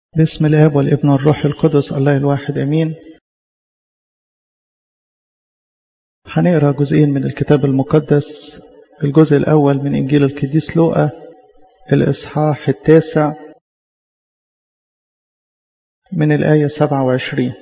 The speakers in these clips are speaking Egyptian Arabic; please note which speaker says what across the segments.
Speaker 1: باسم الاب والابن والروح القدس الله الواحد امين هنقرا جزئين من الكتاب المقدس الجزء الاول من انجيل القديس لوقا الاصحاح التاسع من الايه 27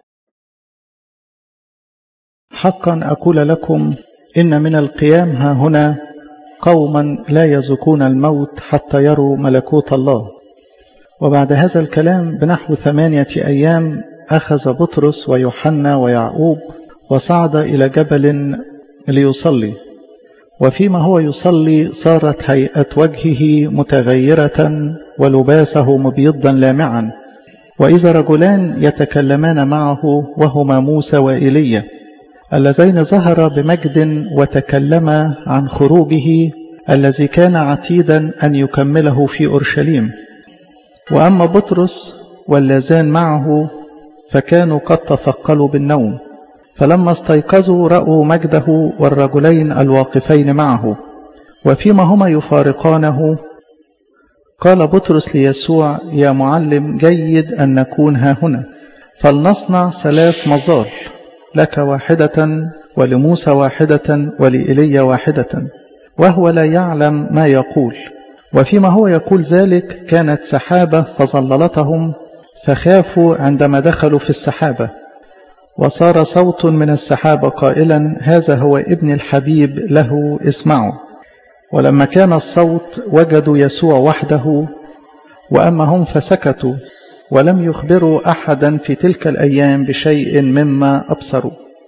Speaker 1: حقا اقول لكم ان من القيام ها هنا قوما لا يذوقون الموت حتى يروا ملكوت الله وبعد هذا الكلام بنحو ثمانية أيام أخذ بطرس ويوحنا ويعقوب وصعد إلى جبل ليصلي وفيما هو يصلي صارت هيئة وجهه متغيرة ولباسه مبيضا لامعا وإذا رجلان يتكلمان معه وهما موسى وإيليا اللذين ظهر بمجد وتكلما عن خروجه الذي كان عتيدا أن يكمله في أورشليم وأما بطرس واللذان معه فكانوا قد تثقلوا بالنوم فلما استيقظوا رأوا مجده والرجلين الواقفين معه وفيما هما يفارقانه قال بطرس ليسوع يا معلم جيد أن نكون ها هنا فلنصنع ثلاث مظال لك واحدة ولموسى واحدة ولإيليا واحدة وهو لا يعلم ما يقول وفيما هو يقول ذلك كانت سحابة فظللتهم فخافوا عندما دخلوا في السحابة وصار صوت من السحابة قائلا هذا هو ابن الحبيب له اسمعوا ولما كان الصوت وجدوا يسوع وحده وأما هم فسكتوا ولم يخبروا أحدا في تلك الأيام بشيء مما أبصروا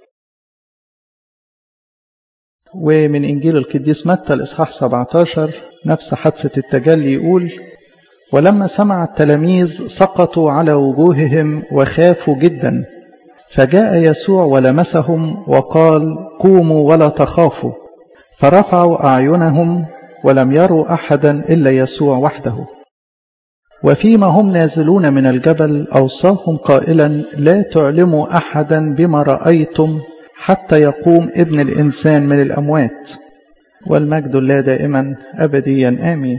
Speaker 1: ومن إنجيل القديس متى الإصحاح 17 نفس حادثة التجلي يقول ولما سمع التلاميذ سقطوا على وجوههم وخافوا جدا فجاء يسوع ولمسهم وقال قوموا ولا تخافوا فرفعوا أعينهم ولم يروا أحدا إلا يسوع وحده وفيما هم نازلون من الجبل أوصاهم قائلا لا تعلموا أحدا بما رأيتم حتى يقوم ابن الإنسان من الأموات والمجد الله دائما أبديا آمين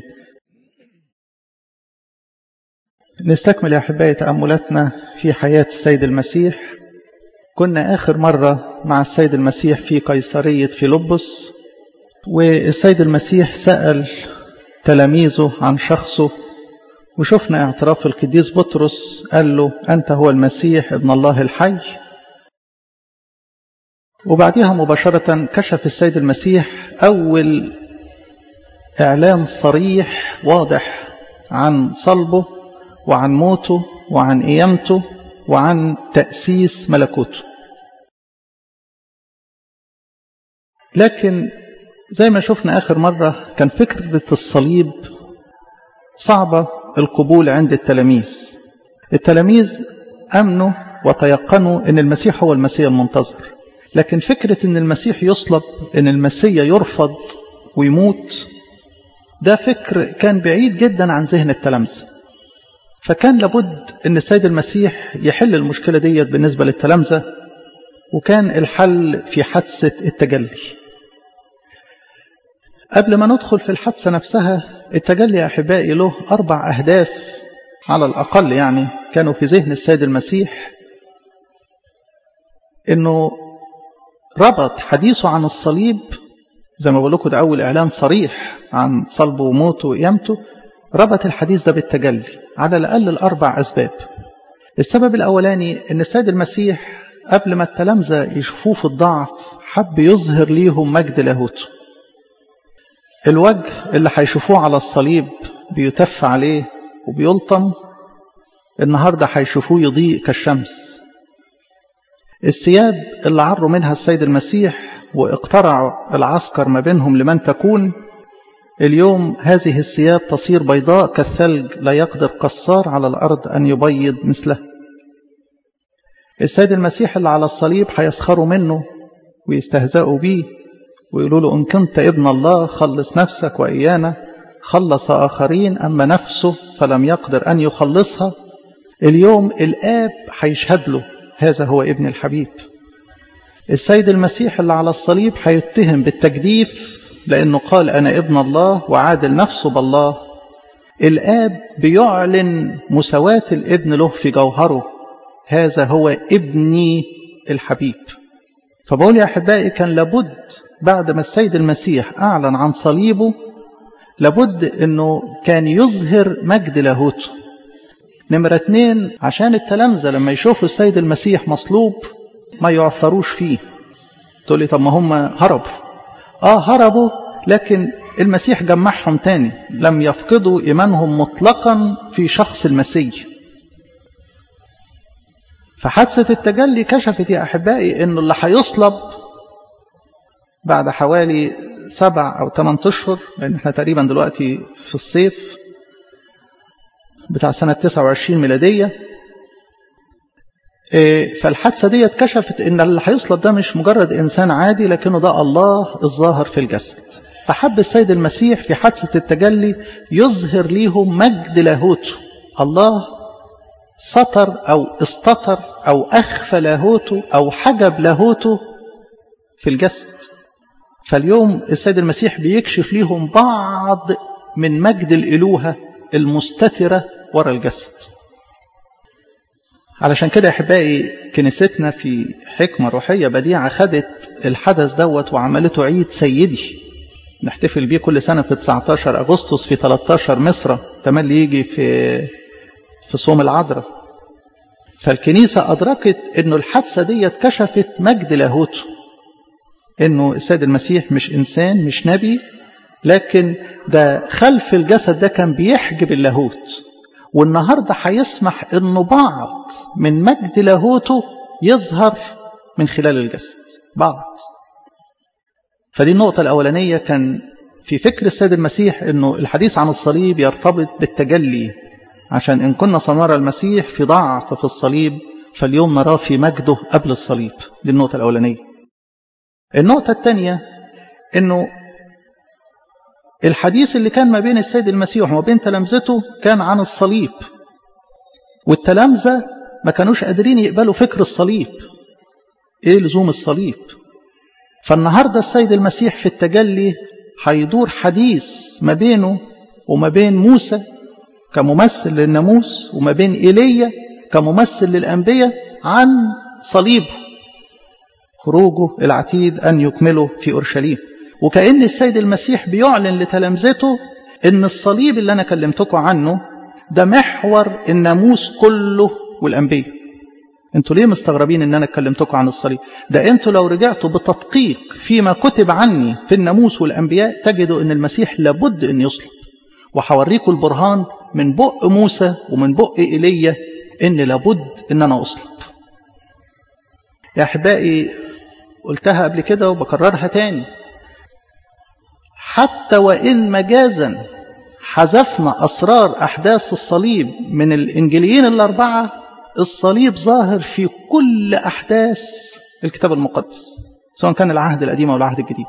Speaker 1: نستكمل يا أحبائي تأملاتنا في حياة السيد المسيح كنا آخر مرة مع السيد المسيح في قيصرية فيلبس والسيد المسيح سأل تلاميذه عن شخصه وشفنا اعتراف القديس بطرس قال له أنت هو المسيح ابن الله الحي وبعدها مباشرة كشف السيد المسيح أول إعلان صريح واضح عن صلبه وعن موته وعن قيامته وعن تأسيس ملكوته لكن زي ما شفنا آخر مرة كان فكرة الصليب صعبة القبول عند التلاميذ التلاميذ أمنوا وتيقنوا أن المسيح هو المسيح المنتظر لكن فكرة أن المسيح يصلب أن المسيح يرفض ويموت ده فكر كان بعيد جدا عن ذهن التلامذة فكان لابد أن السيد المسيح يحل المشكلة ديت بالنسبة للتلامذة وكان الحل في حادثة التجلي قبل ما ندخل في الحادثة نفسها التجلي يا أحبائي له أربع أهداف على الأقل يعني كانوا في ذهن السيد المسيح أنه ربط حديثه عن الصليب زي ما بقول لكم ده أول إعلان صريح عن صلبه وموته وقيامته ربط الحديث ده بالتجلي على الأقل الأربع أسباب السبب الأولاني أن السيد المسيح قبل ما التلامذة يشوفوه في الضعف حب يظهر ليهم مجد لاهوته الوجه اللي هيشوفوه على الصليب بيتف عليه وبيلطم النهاردة هيشوفوه يضيء كالشمس الثياب اللي عروا منها السيد المسيح واقترعوا العسكر ما بينهم لمن تكون اليوم هذه الثياب تصير بيضاء كالثلج لا يقدر قصار على الأرض أن يبيض مثله السيد المسيح اللي على الصليب هيسخروا منه ويستهزئوا بيه ويقولوا له إن كنت ابن الله خلص نفسك وإيانا خلص آخرين أما نفسه فلم يقدر أن يخلصها اليوم الآب هيشهد له هذا هو ابن الحبيب السيد المسيح اللي على الصليب هيتهم بالتجديف لأنه قال أنا ابن الله وعادل نفسه بالله الآب بيعلن مساواة الابن له في جوهره هذا هو ابني الحبيب فبقول يا أحبائي كان لابد بعد ما السيد المسيح أعلن عن صليبه لابد أنه كان يظهر مجد لاهوته نمرة اتنين عشان التلامذة لما يشوفوا السيد المسيح مصلوب ما يعثروش فيه تقول لي طب ما هم هربوا اه هربوا لكن المسيح جمعهم تاني لم يفقدوا إيمانهم مطلقا في شخص المسيح فحادثة التجلي كشفت يا أحبائي أنه اللي هيصلب بعد حوالي سبع أو ثمان أشهر لأن احنا تقريبا دلوقتي في الصيف بتاع سنة 29 ميلادية فالحادثة دي كشفت ان اللي هيصلب ده مش مجرد انسان عادي لكنه ده الله الظاهر في الجسد فحب السيد المسيح في حادثة التجلي يظهر ليهم مجد لاهوته الله سطر او استطر او اخفى لاهوته او حجب لاهوته في الجسد فاليوم السيد المسيح بيكشف ليهم بعض من مجد الالوهه المستتره ورا الجسد علشان كده احبائي كنيستنا في حكمة روحية بديعة خدت الحدث دوت وعملته عيد سيدي نحتفل بيه كل سنة في 19 أغسطس في 13 مصر تملي يجي في في صوم العذراء فالكنيسة أدركت أنه الحادثة دي كشفت مجد لاهوته أنه السيد المسيح مش إنسان مش نبي لكن ده خلف الجسد ده كان بيحجب اللاهوت والنهارده هيسمح انه بعض من مجد لاهوته يظهر من خلال الجسد بعض فدي النقطة الأولانية كان في فكر السيد المسيح انه الحديث عن الصليب يرتبط بالتجلي عشان ان كنا سنرى المسيح في ضعف في الصليب فاليوم نراه في مجده قبل الصليب دي النقطة الأولانية النقطة الثانية انه الحديث اللي كان ما بين السيد المسيح وما بين تلامذته كان عن الصليب والتلامذة ما كانوش قادرين يقبلوا فكر الصليب ايه لزوم الصليب فالنهاردة السيد المسيح في التجلي هيدور حديث ما بينه وما بين موسى كممثل للناموس وما بين إيليا كممثل للأنبياء عن صليبه خروجه العتيد أن يكمله في أورشليم وكأن السيد المسيح بيعلن لتلامذته ان الصليب اللي انا كلمتكم عنه ده محور الناموس كله والانبياء انتوا ليه مستغربين ان انا كلمتكم عن الصليب ده انتوا لو رجعتوا بتدقيق فيما كتب عني في الناموس والانبياء تجدوا ان المسيح لابد ان يصلب وحوريكم البرهان من بق موسى ومن بق ايليا ان لابد ان انا اصلب يا احبائي قلتها قبل كده وبكررها تاني حتى وإن مجازا حذفنا أسرار أحداث الصليب من الإنجيليين الأربعة الصليب ظاهر في كل أحداث الكتاب المقدس سواء كان العهد القديم أو العهد الجديد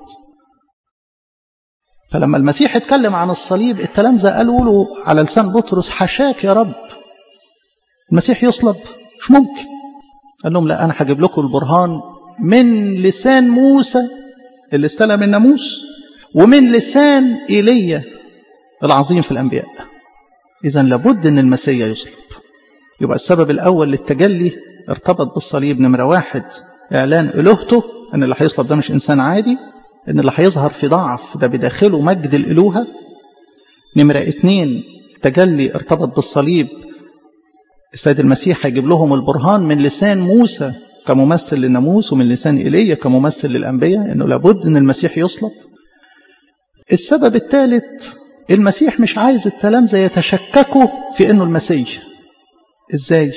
Speaker 1: فلما المسيح اتكلم عن الصليب التلامذة قالوا له على لسان بطرس حشاك يا رب المسيح يصلب مش ممكن قال لهم لا أنا هجيب لكم البرهان من لسان موسى اللي استلم الناموس ومن لسان إيليا العظيم في الأنبياء إذا لابد أن المسيح يصلب يبقى السبب الأول للتجلي ارتبط بالصليب نمرة واحد إعلان إلهته أن اللي هيصلب ده مش إنسان عادي أن اللي هيظهر في ضعف ده بداخله مجد الإلوهة نمرة اتنين تجلي ارتبط بالصليب السيد المسيح هيجيب لهم البرهان من لسان موسى كممثل للناموس ومن لسان إيليا كممثل للأنبياء أنه لابد أن المسيح يصلب السبب الثالث المسيح مش عايز التلامذة يتشككوا في أنه المسيح إزاي؟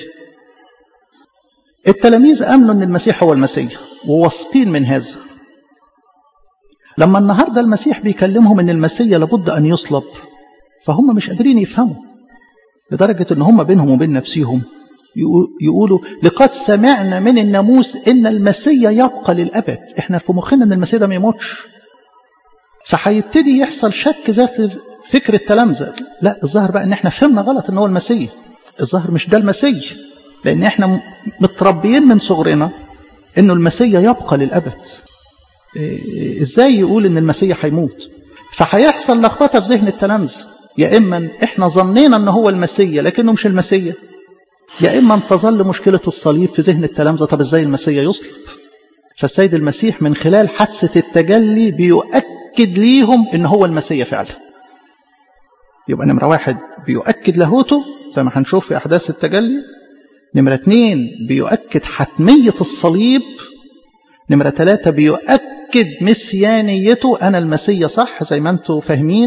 Speaker 1: التلاميذ أمنوا أن المسيح هو المسيح وواثقين من هذا لما النهاردة المسيح بيكلمهم أن المسيح لابد أن يصلب فهم مش قادرين يفهموا لدرجة أن هم بينهم وبين نفسهم يقولوا لقد سمعنا من الناموس ان المسيا يبقى للابد احنا في مخنا ان المسيا ده ما يموتش فهيبتدي يحصل شك ذات فكر التلامذه لا الظاهر بقى ان احنا فهمنا غلط ان هو المسيا الظاهر مش ده المسيا لان احنا متربيين من صغرنا انه المسيا يبقى للابد ازاي يقول ان المسيا هيموت فهيحصل لخبطه في ذهن التلامذه يا إما إحنا ظنينا أنه هو المسيا لكنه مش المسيا يا إما أن تظل مشكلة الصليب في ذهن التلامذة طب إزاي المسيا يصلب فالسيد المسيح من خلال حادثة التجلي بيؤكد ليهم أن هو المسيا فعلا يبقى نمرة واحد بيؤكد لاهوته زي ما هنشوف في أحداث التجلي نمرة اتنين بيؤكد حتمية الصليب نمرة ثلاثة بيؤكد مسيانيته أنا المسيا صح زي ما أنتم فاهمين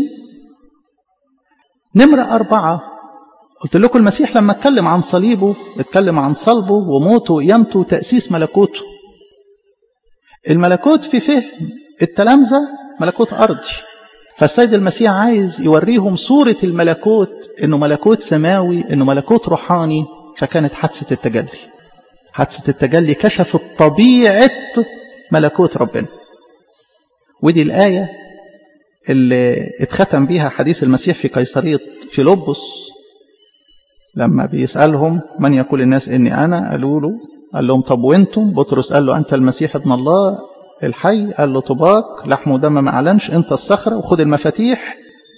Speaker 1: نمرة أربعة قلت لكم المسيح لما اتكلم عن صليبه اتكلم عن صلبه وموته وقيامته وتأسيس ملكوته الملكوت في فهم التلامذة ملكوت أرضي فالسيد المسيح عايز يوريهم صورة الملكوت انه ملكوت سماوي انه ملكوت روحاني فكانت حادثة التجلي حادثة التجلي كشفت طبيعة ملكوت ربنا ودي الآية اللي اتختم بيها حديث المسيح في قيصرية فيلبس لما بيسألهم من يقول الناس إني أنا قالوا له قال لهم طب وانتم بطرس قال له أنت المسيح ابن الله الحي قال له طباق لحم ودم ما أعلنش أنت الصخرة وخد المفاتيح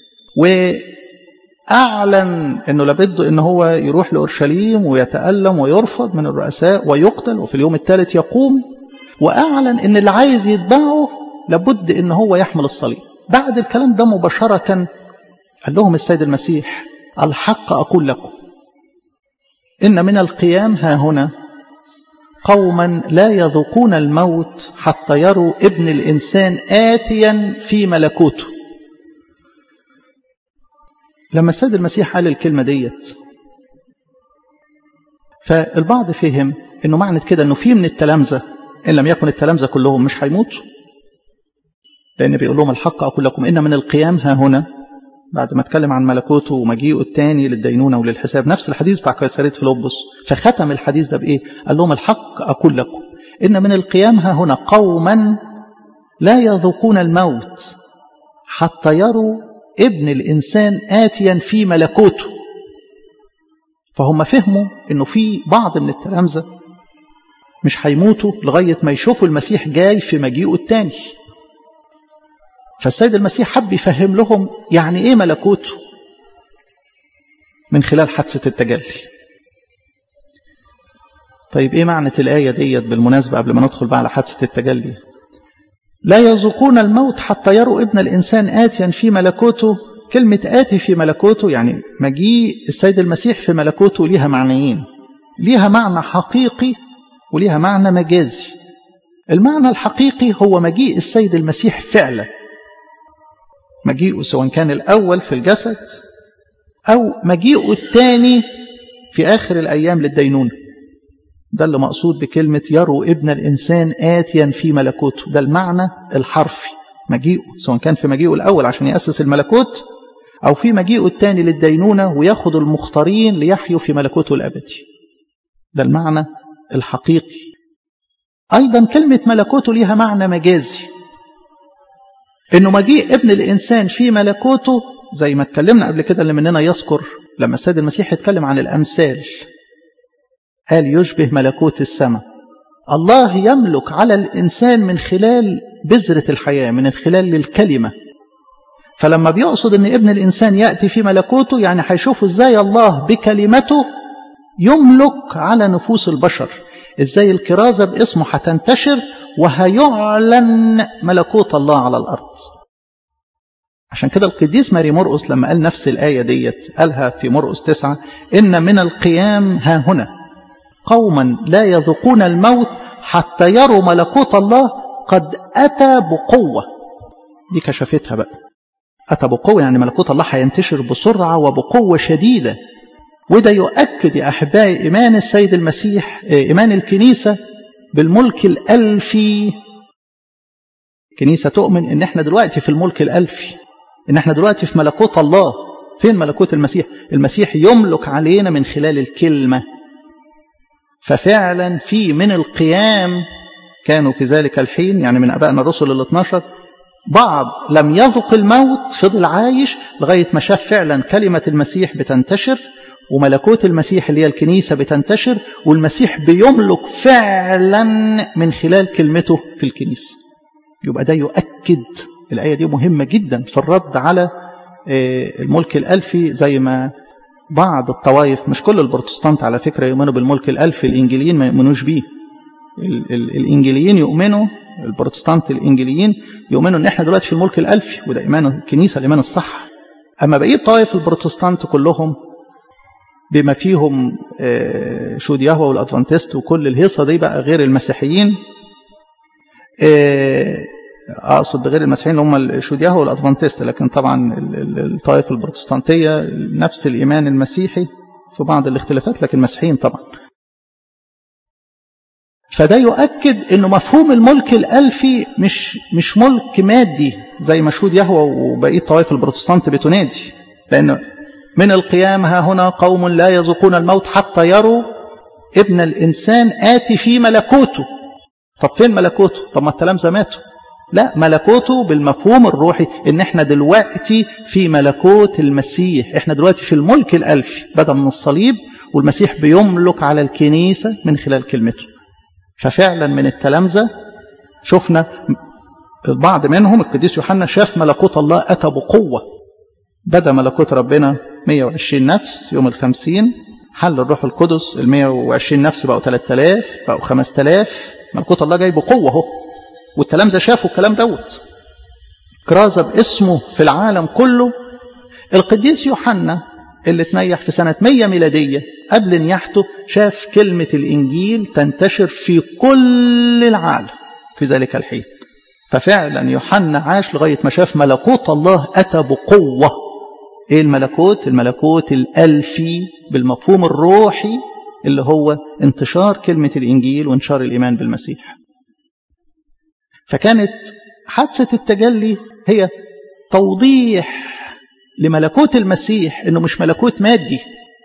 Speaker 1: وأعلن أنه لابد أنه هو يروح لأورشليم ويتألم ويرفض من الرؤساء ويقتل وفي اليوم الثالث يقوم وأعلن أن اللي عايز يتبعه لابد أنه هو يحمل الصليب بعد الكلام ده مباشرة قال لهم السيد المسيح الحق أقول لكم إن من القيام ها هنا قوما لا يذوقون الموت حتى يروا ابن الإنسان آتيا في ملكوته لما السيد المسيح قال الكلمة ديت فالبعض فهم انه معنى كده انه في من التلامذة ان لم يكن التلامذة كلهم مش هيموتوا لان بيقول لهم الحق اقول لكم ان من القيام ها هنا بعد ما اتكلم عن ملكوته ومجيئه الثاني للدينونة وللحساب نفس الحديث بتاع قيصرية فيلبس فختم الحديث ده بإيه قال لهم الحق أقول لكم إن من القيام ها هنا قوما لا يذوقون الموت حتى يروا ابن الإنسان آتيا في ملكوته فهم فهموا إنه في بعض من التلامذة مش هيموتوا لغاية ما يشوفوا المسيح جاي في مجيئه الثاني فالسيد المسيح حب يفهم لهم يعني ايه ملكوته من خلال حادثة التجلي طيب ايه معنى الآية ديت بالمناسبة قبل ما ندخل بقى على حادثة التجلي لا يذوقون الموت حتى يروا ابن الإنسان آتيا في ملكوته كلمة آتي في ملكوته يعني مجيء السيد المسيح في ملكوته ليها معنيين ليها معنى حقيقي وليها معنى مجازي المعنى الحقيقي هو مجيء السيد المسيح فعلا مجيئه سواء كان الأول في الجسد أو مجيئه الثاني في آخر الأيام للدينونة ده اللي مقصود بكلمة يروا ابن الإنسان آتيا في ملكوته ده المعنى الحرفي مجيئه سواء كان في مجيئه الأول عشان يأسس الملكوت أو في مجيئه الثاني للدينونة وياخد المختارين ليحيوا في ملكوته الأبدي ده المعنى الحقيقي أيضا كلمة ملكوته ليها معنى مجازي انه مجيء ابن الانسان في ملكوته زي ما اتكلمنا قبل كده اللي مننا يذكر لما السيد المسيح اتكلم عن الامثال قال يشبه ملكوت السماء الله يملك على الانسان من خلال بذره الحياه من خلال الكلمه فلما بيقصد ان ابن الانسان ياتي في ملكوته يعني هيشوفوا ازاي الله بكلمته يملك على نفوس البشر ازاي الكرازه باسمه هتنتشر وهيعلن ملكوت الله على الأرض عشان كده القديس ماري مرقس لما قال نفس الآية ديت قالها في مرقس تسعة إن من القيام ها هنا قوما لا يذوقون الموت حتى يروا ملكوت الله قد أتى بقوة دي كشفتها بقى أتى بقوة يعني ملكوت الله هينتشر بسرعة وبقوة شديدة وده يؤكد يا أحبائي إيمان السيد المسيح إيمان الكنيسة بالملك الألفي كنيسة تؤمن إن إحنا دلوقتي في الملك الألفي إن إحنا دلوقتي في ملكوت الله فين ملكوت المسيح المسيح يملك علينا من خلال الكلمة ففعلا في من القيام كانوا في ذلك الحين يعني من أبائنا الرسل ال 12 بعض لم يذق الموت فضل عايش لغاية ما شاف فعلا كلمة المسيح بتنتشر وملكوت المسيح اللي هي الكنيسة بتنتشر والمسيح بيملك فعلا من خلال كلمته في الكنيسة يبقى ده يؤكد الآية دي مهمة جدا في الرد على الملك الألفي زي ما بعض الطوائف مش كل البروتستانت على فكرة يؤمنوا بالملك الألفي الإنجيليين ما يؤمنوش بيه ال ال الإنجيليين يؤمنوا البروتستانت الإنجيليين يؤمنوا إن إحنا دلوقتي في الملك الألفي وده إيمان الكنيسة الإيمان الصح أما بقية طوائف البروتستانت كلهم بما فيهم شود يهوى والأدفانتست وكل الهيصة دي بقى غير المسيحيين أقصد غير المسيحيين اللي هم الشود يهوى والأدفانتست لكن طبعا الطائفة البروتستانتية نفس الإيمان المسيحي في بعض الاختلافات لكن المسيحيين طبعا فده يؤكد انه مفهوم الملك الالفي مش مش ملك مادي زي ما شهود يهوى وبقيه طوائف البروتستانت بتنادي لان من القيام ها هنا قوم لا يذوقون الموت حتى يروا ابن الانسان اتي في ملكوته طب فين ملكوته طب ما التلامذه ماتوا لا ملكوته بالمفهوم الروحي ان احنا دلوقتي في ملكوت المسيح احنا دلوقتي في الملك الالفي بدا من الصليب والمسيح بيملك على الكنيسه من خلال كلمته ففعلا من التلامذة شفنا البعض منهم القديس يوحنا شاف ملكوت الله أتى بقوة بدأ ملكوت ربنا 120 نفس يوم الخمسين حل الروح القدس ال 120 نفس بقوا 3000 بقوا 5000 ملكوت الله جاي بقوة اهو والتلامذة شافوا الكلام دوت كرازة باسمه في العالم كله القديس يوحنا اللي تنيح في سنة 100 ميلادية قبل نياحته شاف كلمة الإنجيل تنتشر في كل العالم في ذلك الحين ففعلا يوحنا عاش لغاية ما شاف ملكوت الله أتى بقوة إيه الملكوت؟ الملكوت الألفي بالمفهوم الروحي اللي هو انتشار كلمة الإنجيل وانتشار الإيمان بالمسيح فكانت حادثة التجلي هي توضيح لملكوت المسيح انه مش ملكوت مادي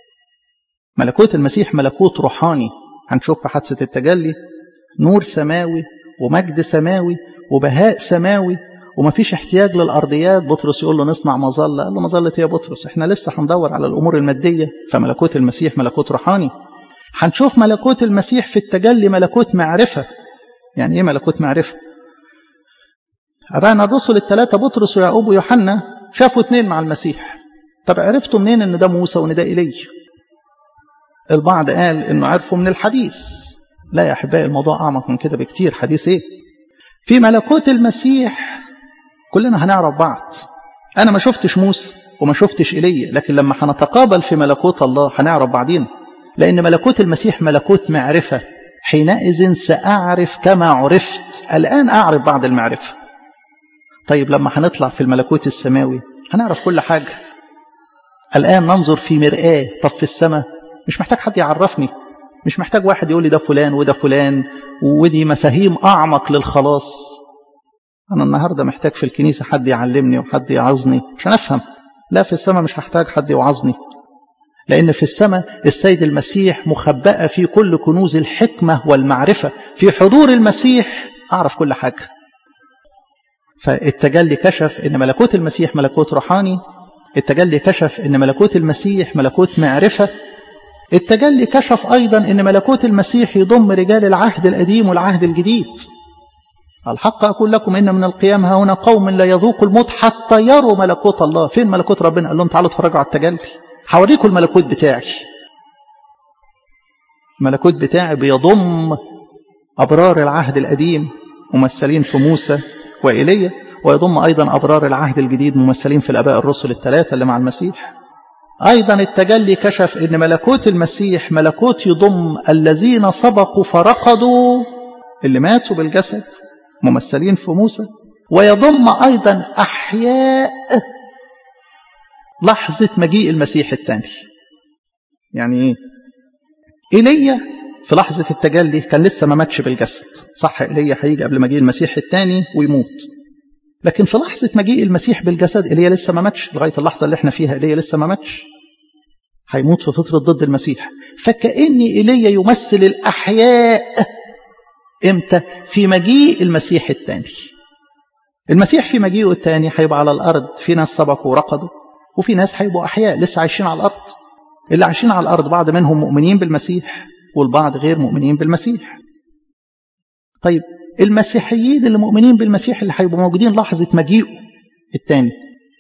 Speaker 1: ملكوت المسيح ملكوت روحاني هنشوف في حادثة التجلي نور سماوي ومجد سماوي وبهاء سماوي ومفيش احتياج للأرضيات بطرس يقول له نصنع مظلة قال له مظلة يا بطرس احنا لسه هندور على الأمور المادية فملكوت المسيح ملكوت روحاني هنشوف ملكوت المسيح في التجلي ملكوت معرفة يعني ايه ملكوت معرفة أبانا الرسل الثلاثة بطرس ويعقوب ويوحنا شافوا اتنين مع المسيح طب عرفتوا منين ان ده موسى وان ده ايليا البعض قال انه عرفوا من الحديث لا يا احبائي الموضوع اعمق من كده بكتير حديث ايه في ملكوت المسيح كلنا هنعرف بعض انا ما شفتش موسى وما شفتش ايليا لكن لما هنتقابل في ملكوت الله هنعرف بعضين لان ملكوت المسيح ملكوت معرفه حينئذ ساعرف كما عرفت الان اعرف بعض المعرفه طيب لما هنطلع في الملكوت السماوي هنعرف كل حاجة الآن ننظر في مرآة طب في السماء مش محتاج حد يعرفني مش محتاج واحد يقول لي ده فلان وده فلان ودي مفاهيم أعمق للخلاص أنا النهاردة محتاج في الكنيسة حد يعلمني وحد يعظني عشان أفهم لا في السماء مش هحتاج حد يوعظني لأن في السماء السيد المسيح مخبأة في كل كنوز الحكمة والمعرفة في حضور المسيح أعرف كل حاجة فالتجلي كشف ان ملكوت المسيح ملكوت روحاني التجلي كشف ان ملكوت المسيح ملكوت معرفة التجلي كشف ايضا ان ملكوت المسيح يضم رجال العهد القديم والعهد الجديد الحق اقول لكم ان من القيام ها هنا قوم لا يذوقوا الموت حتى يروا ملكوت الله فين ملكوت ربنا قال لهم تعالوا اتفرجوا على التجلي هوريكم الملكوت بتاعي الملكوت بتاعي بيضم ابرار العهد القديم ممثلين في موسى وإيليا ويضم أيضا أبرار العهد الجديد ممثلين في الأباء الرسل الثلاثة اللي مع المسيح أيضا التجلي كشف أن ملكوت المسيح ملكوت يضم الذين سبقوا فرقدوا اللي ماتوا بالجسد ممثلين في موسى ويضم أيضا أحياء لحظة مجيء المسيح الثاني يعني إيه؟ إيليا في لحظة التجلي كان لسه ما ماتش بالجسد صح إيليا هيجي قبل مجيء المسيح الثاني ويموت لكن في لحظة مجيء المسيح بالجسد إيليا لسه ما ماتش لغاية اللحظة اللي احنا فيها إيليا لسه ما ماتش هيموت في فترة ضد المسيح فكأن إيليا يمثل الأحياء إمتى في مجيء المسيح الثاني المسيح في مجيئه الثاني هيبقى على الأرض في ناس سبقوا ورقدوا وفي ناس هيبقوا أحياء لسه عايشين على الأرض اللي عايشين على الأرض بعض منهم مؤمنين بالمسيح والبعض غير مؤمنين بالمسيح طيب المسيحيين اللي مؤمنين بالمسيح اللي هيبقوا موجودين لحظة مجيئه الثاني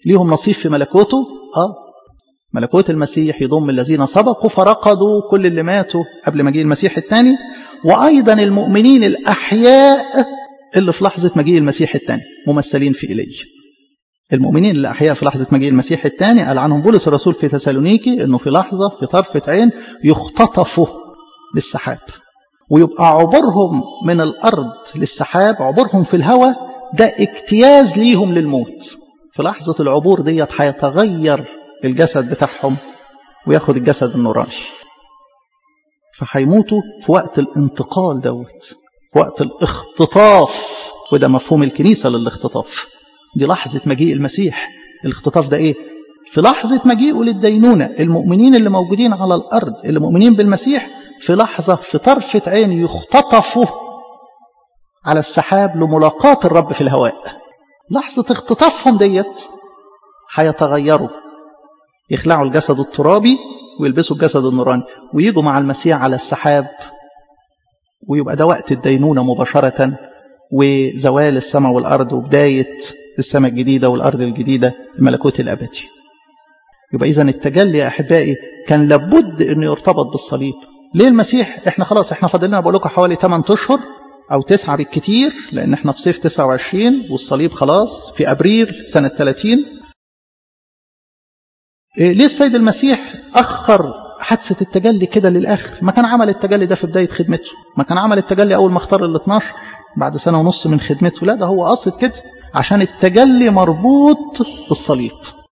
Speaker 1: ليهم نصيب في ملكوته اه ملكوت المسيح يضم الذين سبقوا فرقدوا كل اللي ماتوا قبل مجيء المسيح الثاني وايضا المؤمنين الاحياء اللي في لحظه مجيء المسيح الثاني ممثلين في ايليا المؤمنين الأحياء في لحظة مجيء المسيح الثاني قال عنهم بولس الرسول في تسالونيكي أنه في لحظة في طرفة عين يختطفوا للسحاب ويبقى عبورهم من الأرض للسحاب عبورهم في الهواء ده اجتياز ليهم للموت في لحظة العبور ديت هيتغير الجسد بتاعهم وياخد الجسد النوراني فهيموتوا في وقت الانتقال دوت في وقت الاختطاف وده مفهوم الكنيسة للاختطاف دي لحظة مجيء المسيح الاختطاف ده ايه في لحظة مجيئه للدينونة المؤمنين اللي موجودين على الأرض اللي مؤمنين بالمسيح في لحظة في طرفة عين يختطفوا على السحاب لملاقاة الرب في الهواء لحظة اختطافهم ديت هيتغيروا يخلعوا الجسد الترابي ويلبسوا الجسد النوراني ويجوا مع المسيح على السحاب ويبقى ده وقت الدينونة مباشرة وزوال السماء والأرض وبداية السماء الجديدة والأرض الجديدة الملكوت الأبدي يبقى إذا التجلي يا أحبائي كان لابد أنه يرتبط بالصليب ليه المسيح احنا خلاص احنا فاضل لنا بقول لكم حوالي 8 اشهر او 9 بالكتير لان احنا في صيف 29 والصليب خلاص في ابريل سنه 30 إيه ليه السيد المسيح اخر حادثه التجلي كده للاخر ما كان عمل التجلي ده في بدايه خدمته ما كان عمل التجلي اول ما اختار ال 12 بعد سنه ونص من خدمته لا ده هو قاصد كده عشان التجلي مربوط بالصليب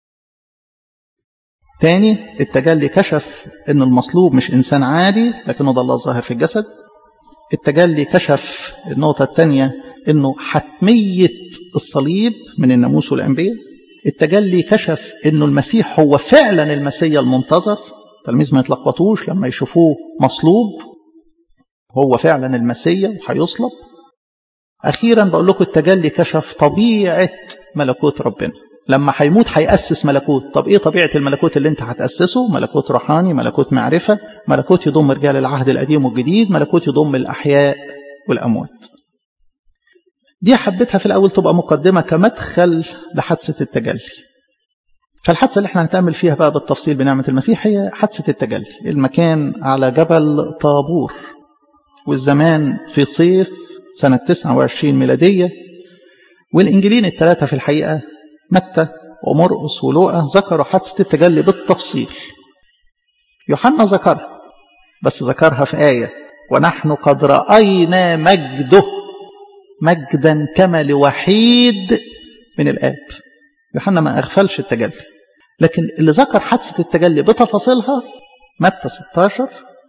Speaker 1: تاني التجلي كشف ان المصلوب مش انسان عادي لكنه ده الله الظاهر في الجسد التجلي كشف النقطة الثانية انه حتمية الصليب من الناموس والانبياء التجلي كشف انه المسيح هو فعلا المسيا المنتظر تلميذ ما يتلخبطوش لما يشوفوه مصلوب هو فعلا المسيا وهيصلب اخيرا بقول لكم التجلي كشف طبيعة ملكوت ربنا لما هيموت هيأسس ملكوت طب ايه طبيعة الملكوت اللي انت هتأسسه ملكوت روحاني ملكوت معرفة ملكوت يضم رجال العهد القديم والجديد ملكوت يضم الأحياء والأموات دي حبيتها في الأول تبقى مقدمة كمدخل لحادثة التجلي فالحادثة اللي احنا هنتأمل فيها بقى بالتفصيل بنعمة المسيح هي حادثة التجلي المكان على جبل طابور والزمان في صيف سنة 29 ميلادية والإنجيلين الثلاثة في الحقيقة متى ومرقس ولوقا ذكروا حادثة التجلي بالتفصيل يوحنا ذكرها بس ذكرها في آية ونحن قد رأينا مجده مجدا كما لوحيد من الآب يوحنا ما أغفلش التجلي لكن اللي ذكر حادثة التجلي بتفاصيلها متى 16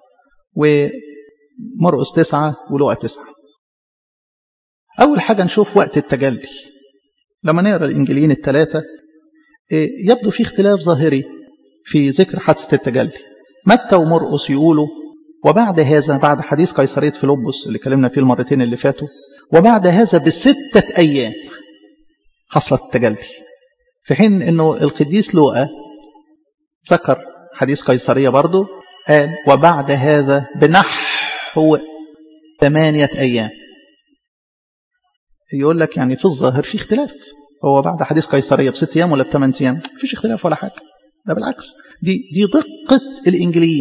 Speaker 1: ومرقس 9 ولوقا 9 أول حاجة نشوف وقت التجلي لما نقرا الانجيليين الثلاثه يبدو في اختلاف ظاهري في ذكر حادثه التجلي متى ومرقس يقولوا وبعد هذا بعد حديث قيصريه فيلبس اللي كلمنا فيه المرتين اللي فاتوا وبعد هذا بستة أيام حصلت التجلي في حين أنه القديس لوقا ذكر حديث قيصرية برضه قال وبعد هذا بنحو ثمانية أيام يقول لك يعني في الظاهر في اختلاف هو بعد حديث قيصريه بست ايام ولا بثمان ايام مفيش اختلاف ولا حاجه ده بالعكس دي دي دقه الانجليين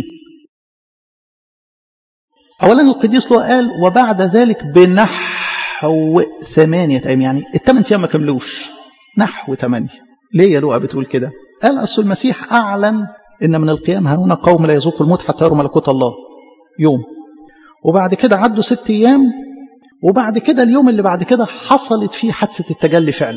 Speaker 1: اولا القديس لو قال وبعد ذلك بنحو ثمانيه ايام يعني الثمان ايام ما كملوش نحو ثمانيه ليه يا لوقا بتقول كده قال اصل المسيح اعلن ان من القيام هنا قوم لا يذوقوا الموت حتى يروا ملكوت الله يوم وبعد كده عدوا ست ايام وبعد كده اليوم اللي بعد كده حصلت فيه حادثة التجلي فعلا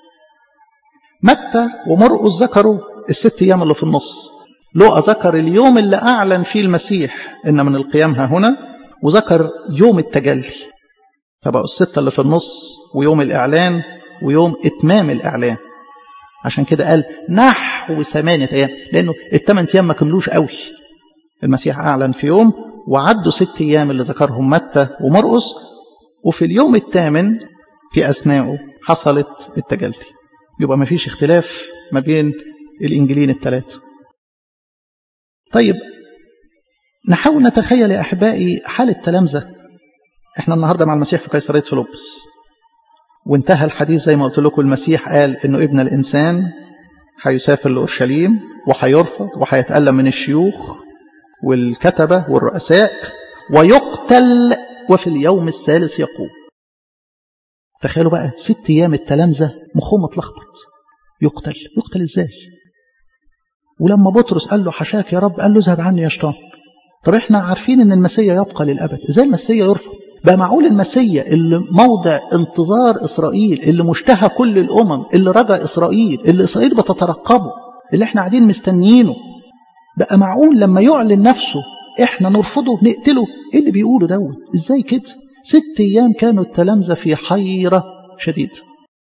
Speaker 1: متى ومرقس ذكروا الست أيام اللي في النص لوقا ذكر اليوم اللي أعلن فيه المسيح إن من القيام ها هنا وذكر يوم التجلي فبقوا الستة اللي في النص ويوم الإعلان ويوم إتمام الإعلان عشان كده قال نحو ثمانية أيام لأنه الثمان أيام ما كملوش قوي المسيح أعلن في يوم وعدوا ست أيام اللي ذكرهم متى ومرقس وفي اليوم الثامن في أثناءه حصلت التجلي يبقى ما فيش اختلاف ما بين الإنجيلين الثلاثة طيب نحاول نتخيل يا أحبائي حال التلامذة احنا النهاردة مع المسيح في قيصرية فيلبس وانتهى الحديث زي ما قلت لكم المسيح قال انه ابن الانسان هيسافر لأورشليم وهيرفض وهيتألم من الشيوخ والكتبة والرؤساء ويقتل وفي اليوم الثالث يقوم تخيلوا بقى ست أيام التلامذة مخهم متلخبط يقتل يقتل ازاي ولما بطرس قال له حشاك يا رب قال له اذهب عني يا شيطان طب احنا عارفين ان المسيا يبقى للابد ازاي المسيا يرفض بقى معقول المسيا اللي موضع انتظار اسرائيل اللي مشتهى كل الامم اللي رجا اسرائيل اللي اسرائيل بتترقبه اللي احنا قاعدين مستنيينه بقى معقول لما يعلن نفسه احنا نرفضه نقتله ايه اللي بيقوله دوت ازاي كده ست ايام كانوا التلامذه في حيره شديده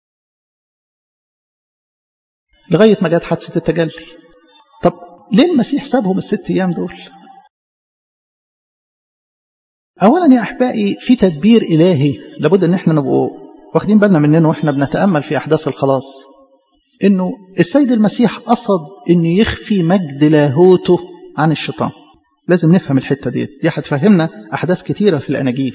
Speaker 1: لغايه ما جت حادثه التجلي طب ليه المسيح سابهم الست ايام دول اولا يا احبائي في تدبير الهي لابد ان احنا نبقوا واخدين بالنا مننا واحنا بنتامل في احداث الخلاص انه السيد المسيح قصد انه يخفي مجد لاهوته عن الشيطان لازم نفهم الحته دي دي هتفهمنا احداث كتيره في الاناجيل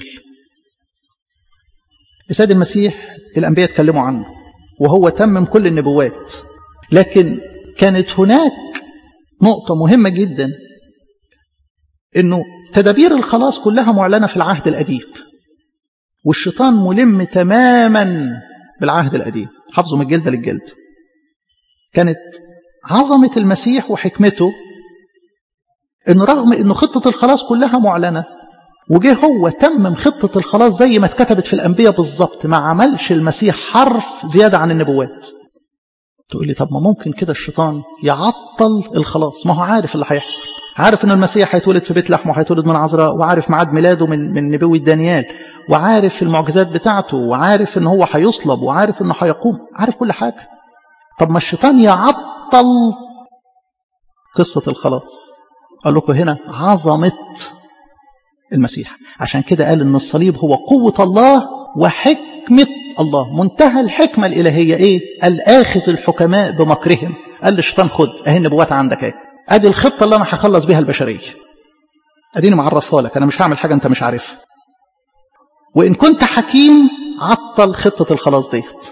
Speaker 1: السيد المسيح الانبياء اتكلموا عنه وهو تمم كل النبوات لكن كانت هناك نقطه مهمه جدا انه تدابير الخلاص كلها معلنه في العهد القديم والشيطان ملم تماما بالعهد القديم حافظه من الجلد للجلد كانت عظمه المسيح وحكمته انه رغم انه خطه الخلاص كلها معلنه وجه هو تمم خطه الخلاص زي ما اتكتبت في الانبياء بالظبط ما عملش المسيح حرف زياده عن النبوات تقول لي طب ما ممكن كده الشيطان يعطل الخلاص ما هو عارف اللي هيحصل عارف ان المسيح هيتولد في بيت لحم وهيتولد من عذراء وعارف ميعاد ميلاده من من نبوة دانيال وعارف المعجزات بتاعته وعارف ان هو هيصلب وعارف انه هيقوم عارف كل حاجه طب ما الشيطان يعطل قصه الخلاص قال لكم هنا عظمه المسيح عشان كده قال ان الصليب هو قوه الله وحكمه الله منتهى الحكمه الالهيه ايه الاخذ الحكماء بمكرهم قال للشيطان خد اهي النبوات عندك اهي ادي الخطه اللي انا هخلص بيها البشريه اديني معرفها لك انا مش هعمل حاجه انت مش عارفها وان كنت حكيم عطل خطه الخلاص ديت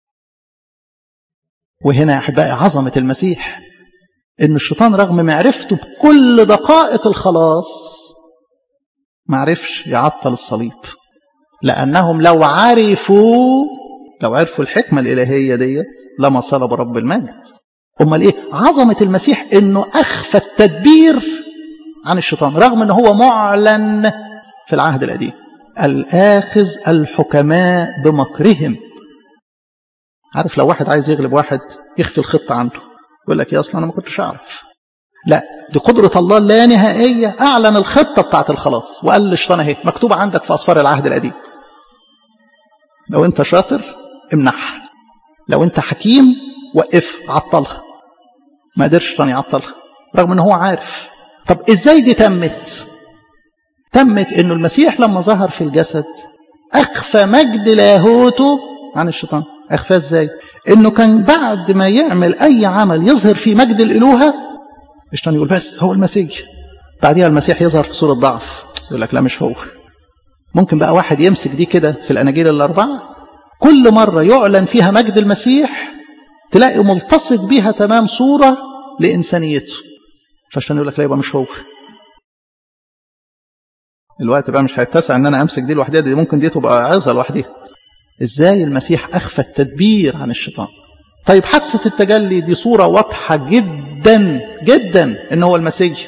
Speaker 1: وهنا يا احبائي عظمه المسيح ان الشيطان رغم معرفته بكل دقائق الخلاص ما عرفش يعطل الصليب لانهم لو عرفوا لو عرفوا الحكمه الالهيه ديت لما صلب رب المجد امال ايه عظمه المسيح انه اخفى التدبير عن الشيطان رغم انه هو معلن في العهد القديم الاخذ الحكماء بمكرهم عارف لو واحد عايز يغلب واحد يخفي الخطه عنده يقول لك يا اصلا انا ما كنتش اعرف لا دي قدرة الله اللا نهائية أعلن الخطة بتاعت الخلاص وقال للشيطان أهي مكتوبة عندك في أسفار العهد القديم لو أنت شاطر امنعها لو أنت حكيم وقف عطلها ما قدرش الشيطان يعطلها رغم أنه هو عارف طب إزاي دي تمت تمت أنه المسيح لما ظهر في الجسد أخفى مجد لاهوته عن الشيطان أخفاه إزاي أنه كان بعد ما يعمل أي عمل يظهر فيه مجد الإلوهة الشيطان يقول بس هو المسيح بعديها المسيح يظهر في صورة ضعف يقول لك لا مش هو ممكن بقى واحد يمسك دي كده في الأناجيل الأربعة كل مرة يعلن فيها مجد المسيح تلاقي ملتصق بيها تمام صورة لإنسانيته فالشيطان يقول لك لا يبقى مش هو الوقت بقى مش هيتسع ان انا امسك دي لوحدها دي ممكن دي تبقى عظه لوحدها ازاي المسيح اخفى التدبير عن الشيطان طيب حادثه التجلي دي صوره واضحه جدا جدا ان هو المسيح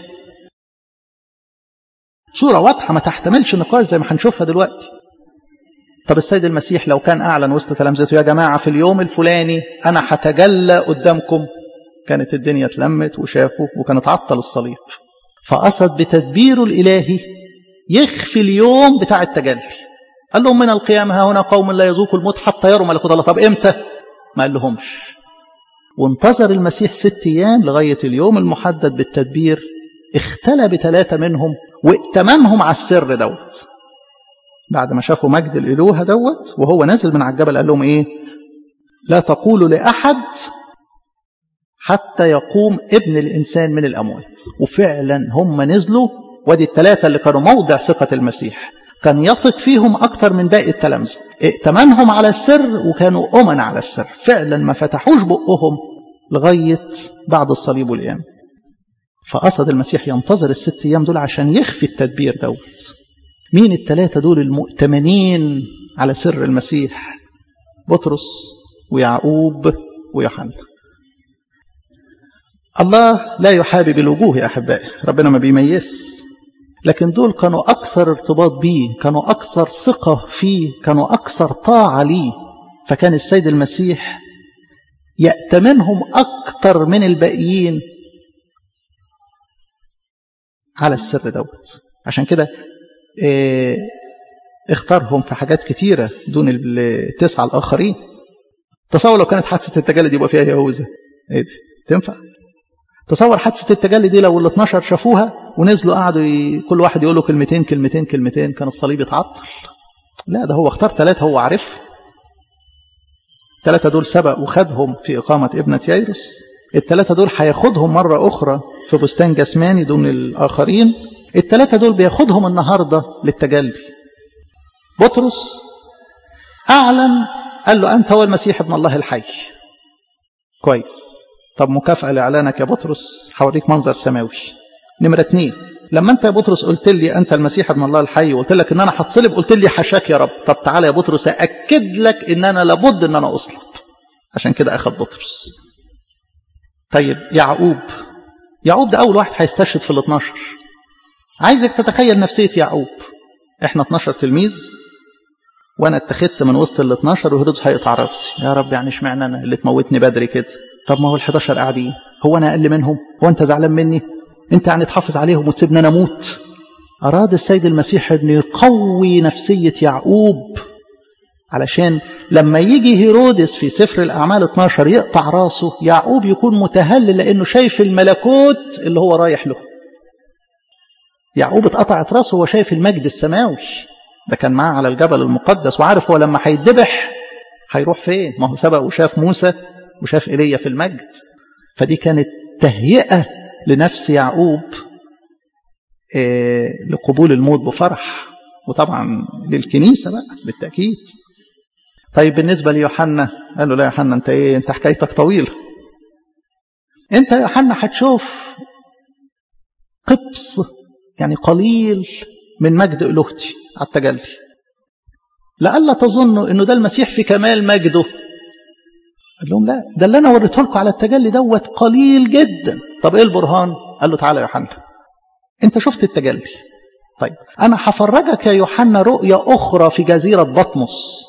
Speaker 1: صوره واضحه ما تحتملش نقاش زي ما هنشوفها دلوقتي طب السيد المسيح لو كان اعلن وسط تلامذته يا جماعه في اليوم الفلاني انا هتجلى قدامكم كانت الدنيا اتلمت وشافوا وكان اتعطل الصليب فقصد بتدبيره الالهي يخفي اليوم بتاع التجلي قال لهم من القيامة ها هنا قوم لا يذوقوا الموت حتى يروا ملكوت الله طب امتى ما قال لهمش وانتظر المسيح ست ايام لغاية اليوم المحدد بالتدبير اختلى بثلاثة منهم وائتمنهم على السر دوت بعد ما شافوا مجد الإلوهة دوت وهو نازل من على الجبل قال لهم ايه لا تقولوا لأحد حتى يقوم ابن الإنسان من الأموات وفعلا هم نزلوا ودي الثلاثة اللي كانوا موضع ثقة المسيح كان يثق فيهم أكثر من باقي التلامذة ائتمنهم على السر وكانوا أمن على السر فعلا ما فتحوش بقهم لغاية بعد الصليب والقيامة فقصد المسيح ينتظر الست أيام دول عشان يخفي التدبير دوت مين التلاتة دول المؤتمنين على سر المسيح بطرس ويعقوب ويوحنا الله لا يحابب الوجوه يا أحبائي ربنا ما بيميز لكن دول كانوا أكثر ارتباط بيه كانوا أكثر ثقة فيه كانوا أكثر طاعة ليه فكان السيد المسيح يأتمنهم أكثر من الباقيين على السر دوت عشان كده اه اختارهم في حاجات كتيرة دون التسعة الآخرين تصور لو كانت حادثة التجلد يبقى فيها يهوذا ايه دي تنفع تصور حادثة التجلد دي لو ال 12 شافوها ونزلوا قعدوا ي... كل واحد يقول له كلمتين كلمتين كلمتين كان الصليب يتعطل لا ده هو اختار ثلاثة هو عارف الثلاثة دول سبق وخدهم في إقامة ابنة ييروس الثلاثة دول هياخدهم مرة أخرى في بستان جسماني دون الآخرين الثلاثة دول بياخدهم النهاردة للتجلي بطرس أعلن قال له أنت هو المسيح ابن الله الحي كويس طب مكافأة لإعلانك يا بطرس هوريك منظر سماوي نمرة اتنين لما أنت يا بطرس قلت لي أنت المسيح ابن الله الحي وقلت لك إن أنا هتصلب قلت لي حشاك يا رب طب تعالى يا بطرس أكد لك إن أنا لابد إن أنا أصلب عشان كده أخذ بطرس طيب يعقوب يعقوب ده أول واحد هيستشهد في ال 12 عايزك تتخيل نفسية يعقوب احنا 12 تلميذ وانا اتخذت من وسط ال 12 وهيرودس هيقطع راسي يا رب يعني اشمعنى انا اللي تموتني بدري كده طب ما هو ال 11 قاعدين هو انا اقل منهم هو انت زعلان مني انت يعني تحافظ عليهم وتسيبني انا اموت اراد السيد المسيح انه يقوي نفسيه يعقوب علشان لما يجي هيرودس في سفر الاعمال 12 يقطع راسه يعقوب يكون متهلل لانه شايف الملكوت اللي هو رايح له يعقوب اتقطعت راسه وهو شايف المجد السماوي ده كان معاه على الجبل المقدس وعارف هو لما هيتذبح هيروح فين ما هو سبق وشاف موسى وشاف ايليا في المجد فدي كانت تهيئه لنفس يعقوب إيه لقبول الموت بفرح وطبعا للكنيسه بقى بالتاكيد طيب بالنسبه ليوحنا قال له لا يا يوحنا انت ايه انت حكايتك طويله انت يا يوحنا هتشوف قبص يعني قليل من مجد الوهتي على التجلي لئلا تظنوا انه ده المسيح في كمال مجده قال لهم لا ده اللي انا وريته لكم على التجلي دوت قليل جدا طب ايه البرهان قال له تعالى يا يوحنا انت شفت التجلي طيب انا هفرجك يا يوحنا رؤية اخرى في جزيرة بطمس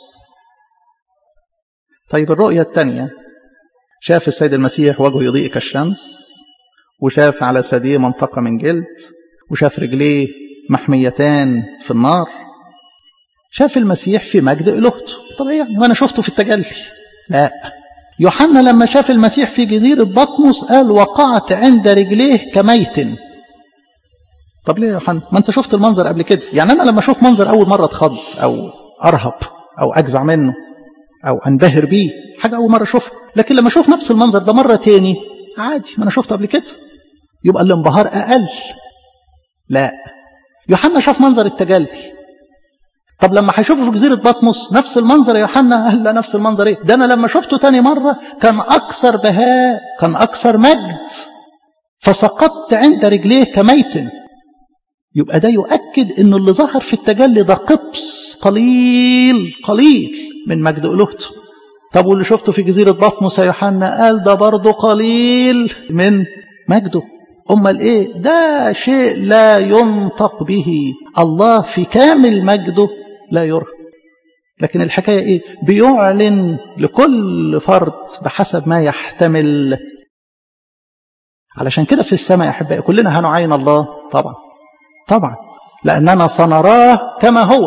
Speaker 1: طيب الرؤية الثانية شاف السيد المسيح وجهه يضيء كالشمس وشاف على ثديه منطقة من جلد وشاف رجليه محميتان في النار شاف المسيح في مجد إلهته طب ايه يعني ما انا شفته في التجلي لا يوحنا لما شاف المسيح في جزيرة بطمس قال وقعت عند رجليه كميت طب ليه يا يوحنا ما انت شفت المنظر قبل كده يعني انا لما اشوف منظر اول مرة اتخض او ارهب او اجزع منه او انبهر بيه حاجة اول مرة اشوفها لكن لما اشوف نفس المنظر ده مرة تاني عادي ما انا شفته قبل كده يبقى الانبهار اقل لا يوحنا شاف منظر التجلي طب لما هيشوفه في جزيرة بطمس نفس المنظر يا يوحنا قال لا نفس المنظر ايه ده انا لما شفته تاني مرة كان اكثر بهاء كان اكثر مجد فسقطت عند رجليه كميت يبقى ده يؤكد انه اللي ظهر في التجلي ده قبس قليل قليل من مجد الوهته طب واللي شفته في جزيرة بطمس يا يوحنا قال ده برضه قليل من مجده أمال إيه ده شيء لا ينطق به الله في كامل مجده لا يرى لكن الحكاية إيه بيعلن لكل فرد بحسب ما يحتمل علشان كده في السماء يا أحبائي كلنا هنعين الله طبعا طبعا لأننا سنراه كما هو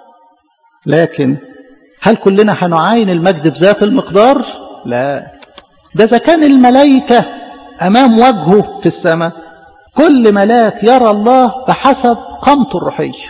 Speaker 1: لكن هل كلنا هنعاين المجد بذات المقدار لا ده إذا كان الملائكة أمام وجهه في السماء كل ملاك يرى الله بحسب قامته الروحية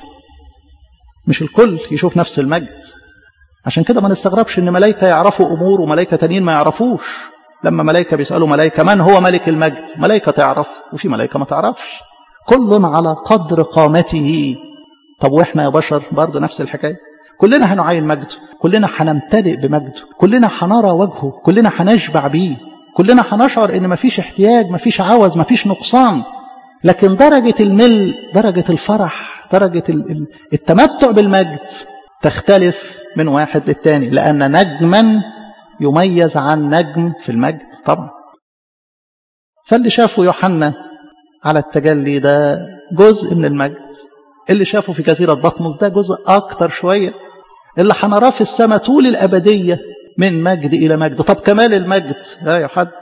Speaker 1: مش الكل يشوف نفس المجد عشان كده ما نستغربش ان ملائكة يعرفوا امور وملائكة تانيين ما يعرفوش لما ملائكة بيسألوا ملائكة من هو ملك المجد ملائكة تعرف وفي ملائكة ما تعرفش كل على قدر قامته طب واحنا يا بشر برضه نفس الحكاية كلنا هنعاين مجده كلنا هنمتلئ بمجده كلنا هنرى وجهه كلنا هنشبع بيه كلنا هنشعر ان مفيش احتياج مفيش عوز مفيش نقصان لكن درجة المل درجة الفرح درجة التمتع بالمجد تختلف من واحد للتاني لأن نجما يميز عن نجم في المجد طبعا فاللي شافه يوحنا على التجلي ده جزء من المجد اللي شافه في جزيرة بطمس ده جزء أكتر شوية اللي هنراه في السماء طول الأبدية من مجد إلى مجد طب كمال المجد لا يا حد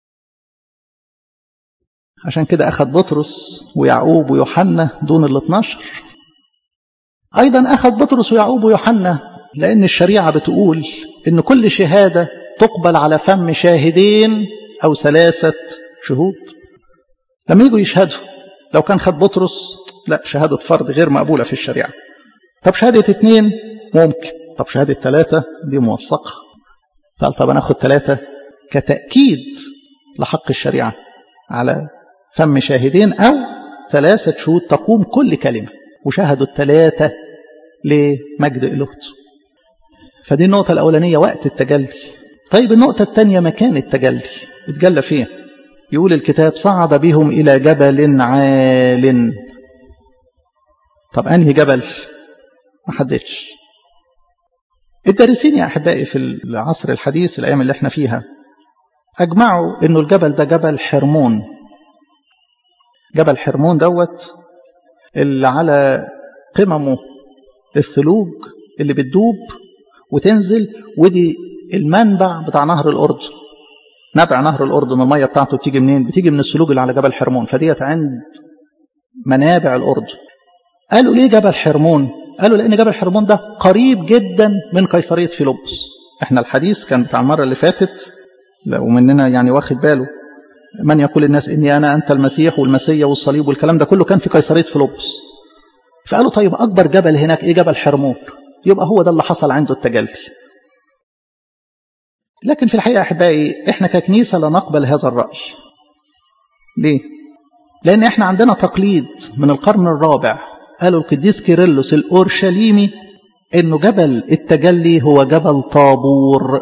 Speaker 1: عشان كده أخذ بطرس ويعقوب ويوحنا دون ال 12 أيضا أخذ بطرس ويعقوب ويوحنا لأن الشريعة بتقول إن كل شهادة تقبل على فم شاهدين أو ثلاثة شهود لما يجوا يشهدوا لو كان خد بطرس لا شهادة فرد غير مقبولة في الشريعة طب شهادة اتنين ممكن طب شهادة ثلاثة دي موثقة قال طب أنا أخد ثلاثة كتأكيد لحق الشريعة على فم شاهدين أو ثلاثة شهود تقوم كل كلمة وشهدوا الثلاثة لمجد إلهته فدي النقطة الأولانية وقت التجلي طيب النقطة الثانية مكان التجلي اتجلى فين يقول الكتاب صعد بهم إلى جبل عال طب أنهي جبل ما حددش الدارسين يا أحبائي في العصر الحديث الأيام اللي احنا فيها أجمعوا أنه الجبل ده جبل حرمون جبل حرمون دوت اللي على قممه الثلوج اللي بتدوب وتنزل ودي المنبع بتاع نهر الأردن نبع نهر الأردن المية بتاعته بتيجي منين بتيجي من الثلوج اللي على جبل حرمون فديت عند منابع الأردن قالوا ليه جبل حرمون قالوا لأن جبل حرمون ده قريب جدا من قيصرية فيلبس احنا الحديث كان بتاع المرة اللي فاتت ومننا يعني واخد باله من يقول الناس إني أنا أنت المسيح والمسيا والصليب والكلام ده كله كان في قيصرية فيلبس فقالوا طيب أكبر جبل هناك إيه جبل حرمون يبقى هو ده اللي حصل عنده التجلي لكن في الحقيقة أحبائي إحنا ككنيسة لا نقبل هذا الرأي ليه؟ لأن إحنا عندنا تقليد من القرن الرابع قالوا القديس كيرلس الأورشليمي إنه جبل التجلي هو جبل طابور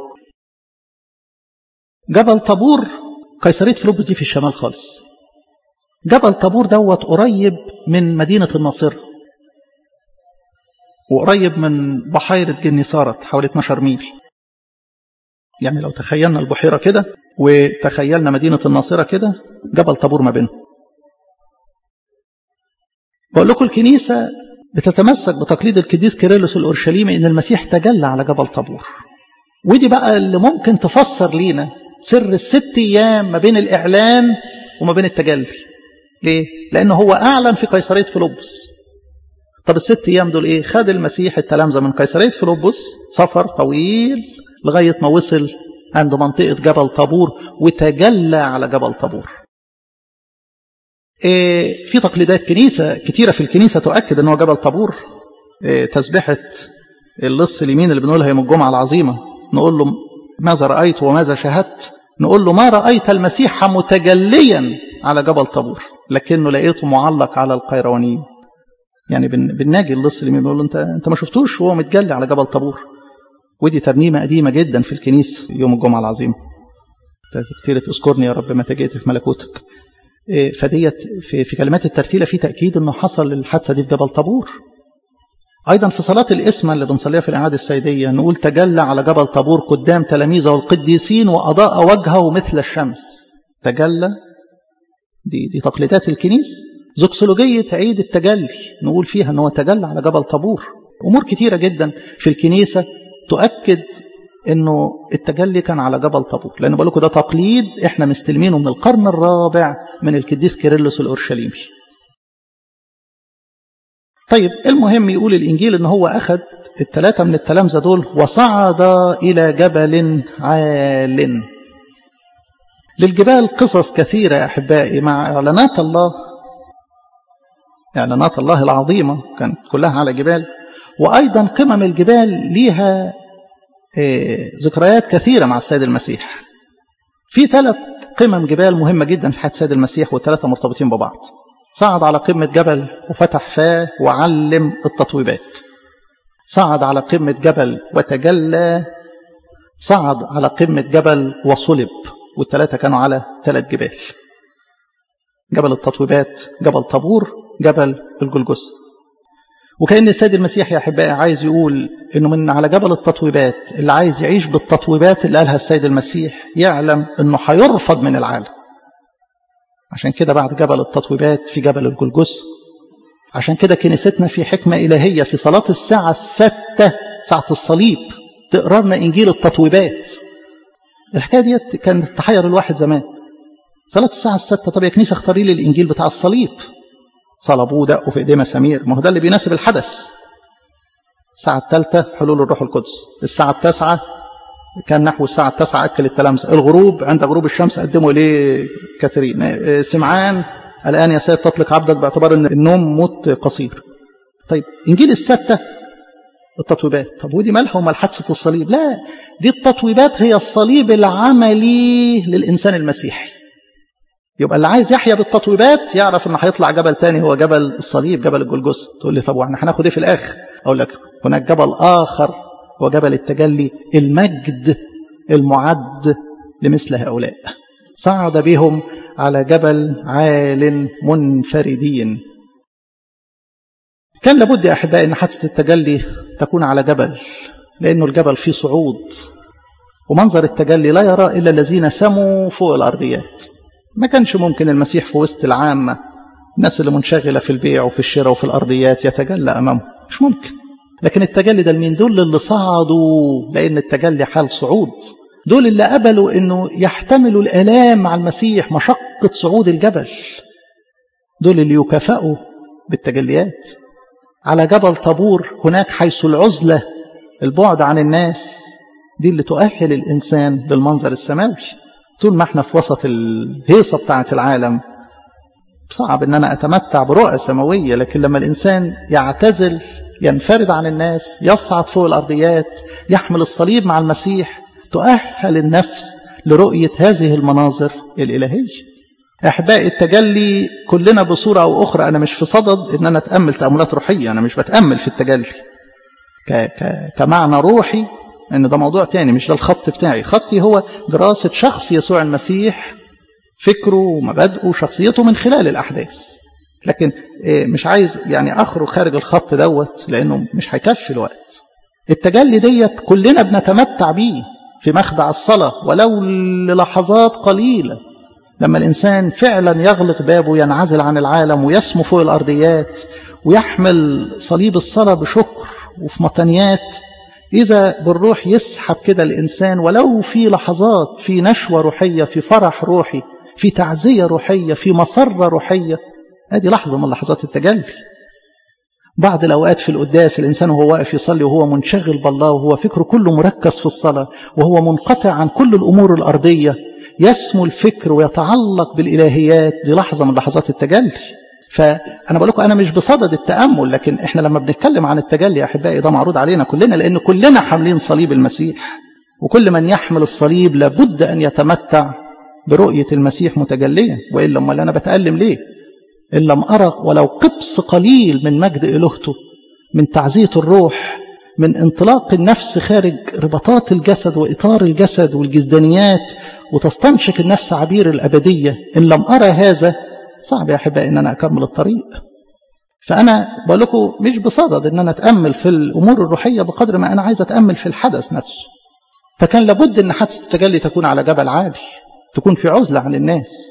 Speaker 1: جبل طابور قيصرية فيلبس دي في الشمال خالص جبل طابور دوت قريب من مدينة الناصرة وقريب من بحيرة جنيسارت حوالي 12 ميل يعني لو تخيلنا البحيرة كده وتخيلنا مدينة الناصرة كده جبل طابور ما بينهم بقول لكم الكنيسة بتتمسك بتقليد القديس كيرلس الأورشليمي إن المسيح تجلى على جبل طابور ودي بقى اللي ممكن تفسر لينا سر الست أيام ما بين الإعلان وما بين التجلي ليه؟ لأنه هو أعلن في قيصرية فيلبس طب الست أيام دول إيه؟ خد المسيح التلامذة من قيصرية فيلبس سفر طويل لغاية ما وصل عند منطقة جبل طابور وتجلى على جبل طابور إيه في تقليدات كنيسة كتيرة في الكنيسة تؤكد أنه جبل طابور إيه تسبحة اللص اليمين اللي بنقولها يوم الجمعة العظيمة نقول له ماذا رأيت وماذا شاهدت نقول له ما رأيت المسيح متجليا على جبل طابور لكنه لقيته معلق على القيروانيين يعني بنناجي اللص اليمين بنقول له انت انت ما شفتوش وهو متجلي على جبل طابور ودي ترنيمة قديمة جدا في الكنيسة يوم الجمعة العظيمة كتير تذكرني يا رب متى جئت في ملكوتك فديت في, في كلمات الترتيلة في تأكيد أنه حصل الحادثة دي في جبل طابور أيضا في صلاة الإسمة اللي بنصليها في الإعادة السيدية نقول تجلى على جبل طابور قدام تلاميذه القديسين وأضاء وجهه مثل الشمس تجلى دي, دي تقليدات الكنيسة زوكسولوجية عيد التجلي نقول فيها أنه تجلى على جبل طابور أمور كتيرة جدا في الكنيسة تؤكد انه التجلي كان على جبل طابور لان بقول لكم ده تقليد احنا مستلمينه من القرن الرابع من القديس كيرلس الاورشليمي طيب المهم يقول الانجيل ان هو اخذ الثلاثه من التلامذه دول وصعد الى جبل عال للجبال قصص كثيره يا احبائي مع اعلانات الله اعلانات الله العظيمه كانت كلها على جبال وايضا قمم الجبال ليها ذكريات كثيرة مع السيد المسيح في ثلاث قمم جبال مهمة جدا في حياة السيد المسيح والثلاثة مرتبطين ببعض صعد على قمة جبل وفتح فاه وعلم التطويبات صعد على قمة جبل وتجلى صعد على قمة جبل وصلب والثلاثة كانوا على ثلاث جبال جبل التطويبات جبل طابور جبل الجلجث وكأن السيد المسيح يا أحبائي عايز يقول إنه من على جبل التطويبات اللي عايز يعيش بالتطويبات اللي قالها السيد المسيح يعلم إنه هيرفض من العالم عشان كده بعد جبل التطويبات في جبل الجلجث عشان كده كنيستنا في حكمة إلهية في صلاة الساعة الستة ساعة الصليب تقرا لنا إنجيل التطويبات الحكاية ديت كانت تحير الواحد زمان صلاة الساعة الستة طب يا كنيسة اختاري لي الإنجيل بتاع الصليب صلبوه دقوا في إيديه مسامير ما هو ده اللي بيناسب الحدث الساعة الثالثة حلول الروح القدس الساعة التاسعة كان نحو الساعة التاسعة أكل التلامذة الغروب عند غروب الشمس قدموا إليه كثيرين سمعان الآن يا سيد تطلق عبدك باعتبار أن النوم موت قصير طيب إنجيل الستة التطويبات طب ودي مالها ومال حادثة الصليب لا دي التطويبات هي الصليب العملي للإنسان المسيحي يبقى اللي عايز يحيا بالتطويبات يعرف انه هيطلع جبل تاني هو جبل الصليب جبل الجلجث تقول لي طب واحنا هناخد ايه في الاخر اقول لك هناك جبل اخر هو جبل التجلي المجد المعد لمثل هؤلاء صعد بهم على جبل عال منفردين كان لابد يا احبائي ان حادثه التجلي تكون على جبل لانه الجبل فيه صعود ومنظر التجلي لا يرى الا الذين سموا فوق الارضيات ما كانش ممكن المسيح في وسط العامة الناس اللي منشغلة في البيع وفي الشراء وفي الأرضيات يتجلى أمامه مش ممكن لكن التجلي ده لمين دول اللي صعدوا لأن التجلي حال صعود دول اللي قبلوا أنه يحتملوا الآلام مع المسيح مشقة صعود الجبل دول اللي يكافئوا بالتجليات على جبل طابور هناك حيث العزلة البعد عن الناس دي اللي تؤهل الإنسان للمنظر السماوي طول ما احنا في وسط الهيصة بتاعة العالم صعب ان انا اتمتع برؤى سماوية لكن لما الانسان يعتزل ينفرد عن الناس يصعد فوق الارضيات يحمل الصليب مع المسيح تؤهل النفس لرؤية هذه المناظر الالهية احبائي التجلي كلنا بصورة او اخرى انا مش في صدد ان انا اتأمل تأملات روحية انا مش بتأمل في التجلي ك ك كمعنى روحي ان ده موضوع تاني مش ده الخط بتاعي خطي هو دراسة شخص يسوع المسيح فكره ومبادئه وشخصيته من خلال الأحداث لكن مش عايز يعني أخرج خارج الخط دوت لأنه مش هيكفي الوقت التجلي ديت كلنا بنتمتع بيه في مخدع الصلاة ولو للحظات قليلة لما الإنسان فعلا يغلق بابه ينعزل عن العالم ويسمو فوق الأرضيات ويحمل صليب الصلاة بشكر وفي مطنيات إذا بالروح يسحب كده الإنسان ولو في لحظات في نشوة روحية في فرح روحي في تعزية روحية في مسرة روحية هذه لحظة من لحظات التجلي بعض الأوقات في القداس الإنسان وهو واقف يصلي وهو منشغل بالله وهو فكره كله مركز في الصلاة وهو منقطع عن كل الأمور الأرضية يسمو الفكر ويتعلق بالإلهيات دي لحظة من لحظات التجلي فأنا بقول لكم أنا مش بصدد التأمل لكن إحنا لما بنتكلم عن التجلي يا أحبائي ده معروض علينا كلنا لأن كلنا حاملين صليب المسيح وكل من يحمل الصليب لابد أن يتمتع برؤية المسيح متجليا وإلا أمال أنا بتألم ليه إن لم أرى ولو قبس قليل من مجد إلهته من تعزية الروح من انطلاق النفس خارج رباطات الجسد وإطار الجسد والجزدانيات وتستنشق النفس عبير الأبدية إن لم أرى هذا صعب يا أحبائي إن أنا أكمل الطريق فأنا بقول لكم مش بصدد إن أنا أتأمل في الأمور الروحية بقدر ما أنا عايز أتأمل في الحدث نفسه فكان لابد أن حادثة التجلي تكون على جبل عالي تكون في عزلة عن الناس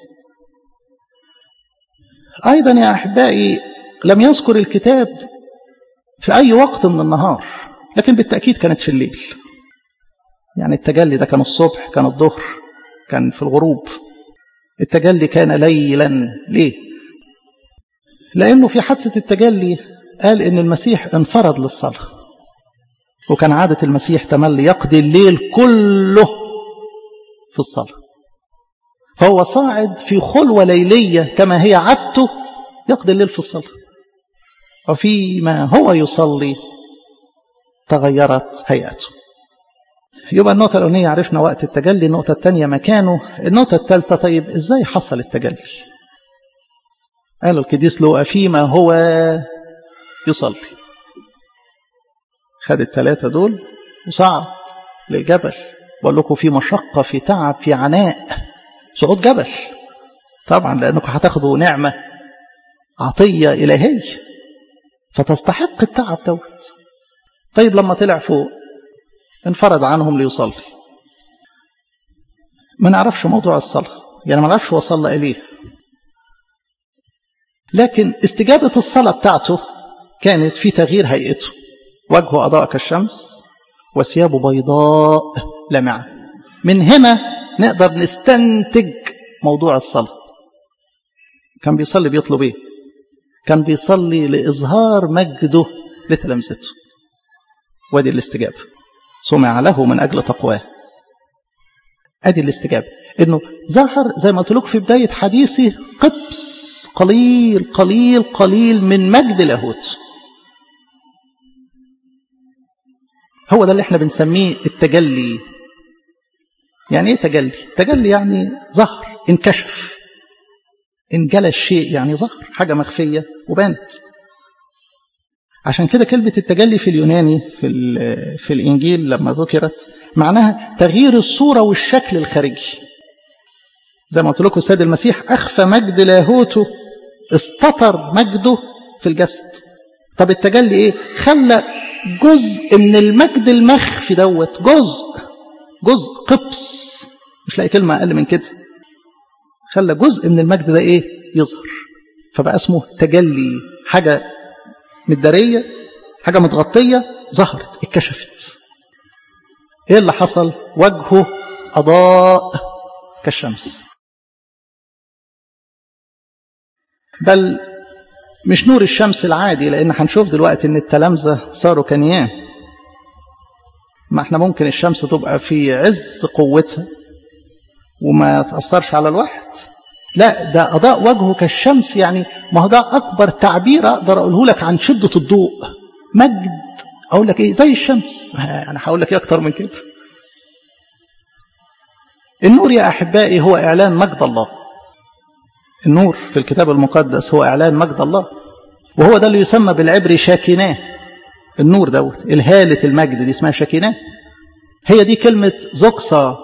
Speaker 1: أيضا يا أحبائي لم يذكر الكتاب في أي وقت من النهار لكن بالتأكيد كانت في الليل يعني التجلي ده كان الصبح كان الظهر كان في الغروب التجلي كان ليلا ليه لأنه في حادثة التجلي قال إن المسيح انفرد للصلاة وكان عادة المسيح تملي يقضي الليل كله في الصلاة فهو صاعد في خلوة ليلية كما هي عادته يقضي الليل في الصلاة وفيما هو يصلي تغيرت هيئته يبقى النقطة الأولانية عرفنا وقت التجلي النقطة الثانية مكانه النقطة الثالثة طيب إزاي حصل التجلي قالوا الكديس لوقا فيما هو يصلي خد الثلاثة دول وصعد للجبل بقول لكم في مشقة في تعب في عناء صعود جبل طبعا لأنكم هتاخدوا نعمة عطية إلهية فتستحق التعب دوت طيب لما طلع فوق انفرد عنهم ليصلي ما نعرفش موضوع الصلاة يعني ما نعرفش هو صلى إليه لكن استجابة الصلاة بتاعته كانت في تغيير هيئته وجهه أضاء كالشمس وثيابه بيضاء لامعة من هنا نقدر نستنتج موضوع الصلاة كان بيصلي بيطلب ايه كان بيصلي لإظهار مجده لتلامذته وادي الاستجابة سمع له من أجل تقواه ادي الاستجابة انه ظهر زي ما قلت لكم في بداية حديثي قبس قليل قليل قليل من مجد لاهوت هو ده اللي احنا بنسميه التجلي يعني ايه تجلي تجلي يعني ظهر انكشف انجلى الشيء يعني ظهر حاجة مخفية وبانت عشان كده كلمة التجلي في اليوناني في, في الإنجيل لما ذكرت معناها تغيير الصورة والشكل الخارجي زي ما قلت لكم السيد المسيح أخفى مجد لاهوته استطر مجده في الجسد طب التجلي ايه خلى جزء من المجد المخفي دوت جزء جزء قبس مش لاقي كلمة أقل من كده خلى جزء من المجد ده ايه يظهر فبقى اسمه تجلي حاجة متدارية حاجة متغطية ظهرت اتكشفت ايه اللي حصل وجهه أضاء كالشمس بل مش نور الشمس العادي لأن هنشوف دلوقتي إن التلامذة صاروا كنيان ما احنا ممكن الشمس تبقى في عز قوتها وما تأثرش على الواحد لا ده أضاء وجهه كالشمس يعني ما هو ده أكبر تعبير أقدر أقوله لك عن شدة الضوء مجد أقول لك إيه زي الشمس أنا هقول لك إيه أكتر من كده النور يا أحبائي هو إعلان مجد الله النور في الكتاب المقدس هو إعلان مجد الله وهو ده اللي يسمى بالعبري شاكيناه النور دوت الهالة المجد دي اسمها شاكيناه هي دي كلمة زقصة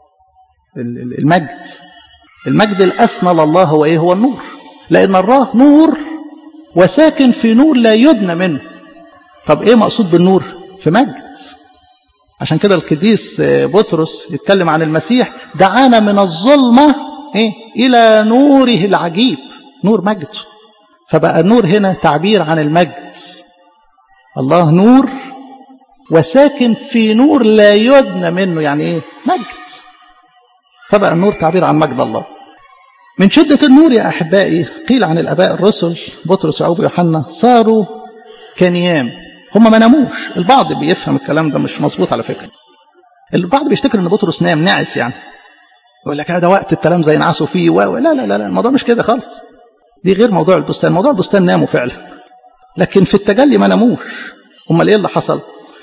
Speaker 1: المجد المجد الأسنى لله هو إيه هو النور لأن الله نور وساكن في نور لا يدنى منه طب إيه مقصود بالنور في مجد عشان كده القديس بطرس يتكلم عن المسيح دعانا من الظلمة إيه؟ إلى نوره العجيب نور مجد فبقى النور هنا تعبير عن المجد الله نور وساكن في نور لا يدنى منه يعني إيه مجد فبقى النور تعبير عن مجد الله من شدة النور يا أحبائي قيل عن الأباء الرسل بطرس وعوب يوحنا صاروا كنيام هم ما ناموش البعض بيفهم الكلام ده مش مظبوط على فكرة البعض بيفتكر ان بطرس نام نعس يعني يقول لك هذا وقت الكلام زي نعسوا فيه و... لا لا لا لا الموضوع مش كده خالص دي غير موضوع البستان موضوع البستان ناموا فعلا لكن في التجلي ما ناموش امال ايه اللي حصل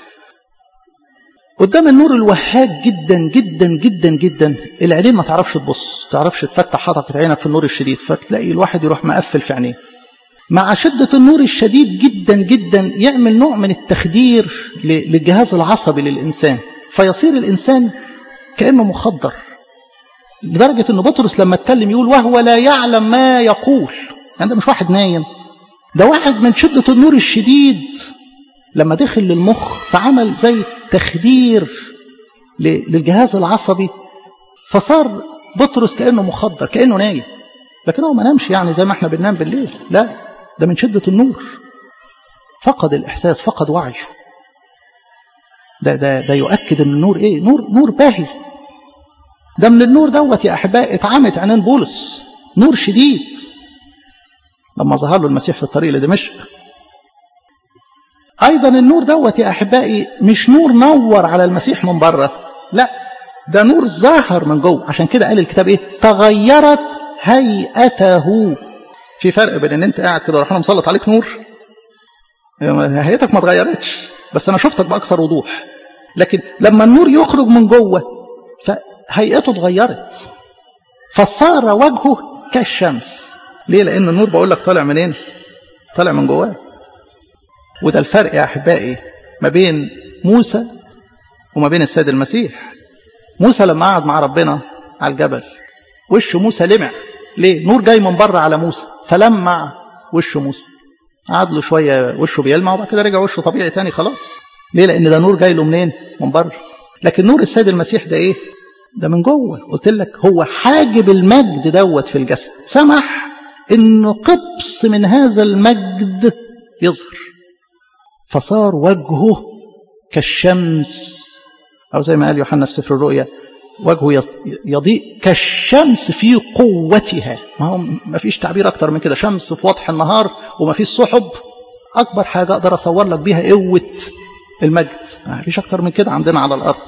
Speaker 1: قدام النور الوهاج جدا جدا جدا جدا العينين ما تعرفش تبص تعرفش تفتح حدقة عينك في النور الشديد فتلاقي الواحد يروح مقفل في عينيه مع شدة النور الشديد جدا جدا يعمل نوع من التخدير للجهاز العصبي للإنسان فيصير الإنسان كأنه مخدر لدرجة أن بطرس لما اتكلم يقول وهو لا يعلم ما يقول يعني ده مش واحد نايم ده واحد من شدة النور الشديد لما دخل للمخ فعمل زي تخدير للجهاز العصبي فصار بطرس كأنه مخدر كأنه نايم لكن هو ما نامش يعني زي ما احنا بننام بالليل لا ده من شدة النور فقد الإحساس فقد وعيه ده, ده, ده يؤكد ان النور ايه نور نور باهي ده من النور دوت يا احبائي اتعمت عينين بولس نور شديد لما ظهر له المسيح في الطريق لدمشق ايضا النور دوت يا احبائي مش نور نور على المسيح من بره لا ده نور ظاهر من جوه عشان كده قال الكتاب ايه تغيرت هيئته في فرق بين ان انت قاعد كده ورحمن مسلط عليك نور هيئتك ما اتغيرتش بس انا شفتك باكثر وضوح لكن لما النور يخرج من جوه فهيئته اتغيرت فصار وجهه كالشمس ليه لان النور بقول لك طالع منين طالع من جواه وده الفرق يا احبائي ما بين موسى وما بين السيد المسيح موسى لما قعد مع ربنا على الجبل وش موسى لمع ليه نور جاي من بره على موسى فلمع وش موسى قعد له شويه وشه بيلمع وبعد كده رجع وشه طبيعي تاني خلاص ليه لان ده نور جاي له منين من بره لكن نور السيد المسيح ده ايه ده من جوه قلت لك هو حاجب المجد دوت في الجسد سمح انه قبس من هذا المجد يظهر فصار وجهه كالشمس او زي ما قال يوحنا في سفر الرؤيا وجهه يضيء كالشمس في قوتها ما هو ما فيش تعبير اكتر من كده شمس في وضح النهار وما فيش سحب اكبر حاجه اقدر اصور لك بيها قوه المجد ما فيش اكتر من كده عندنا على الارض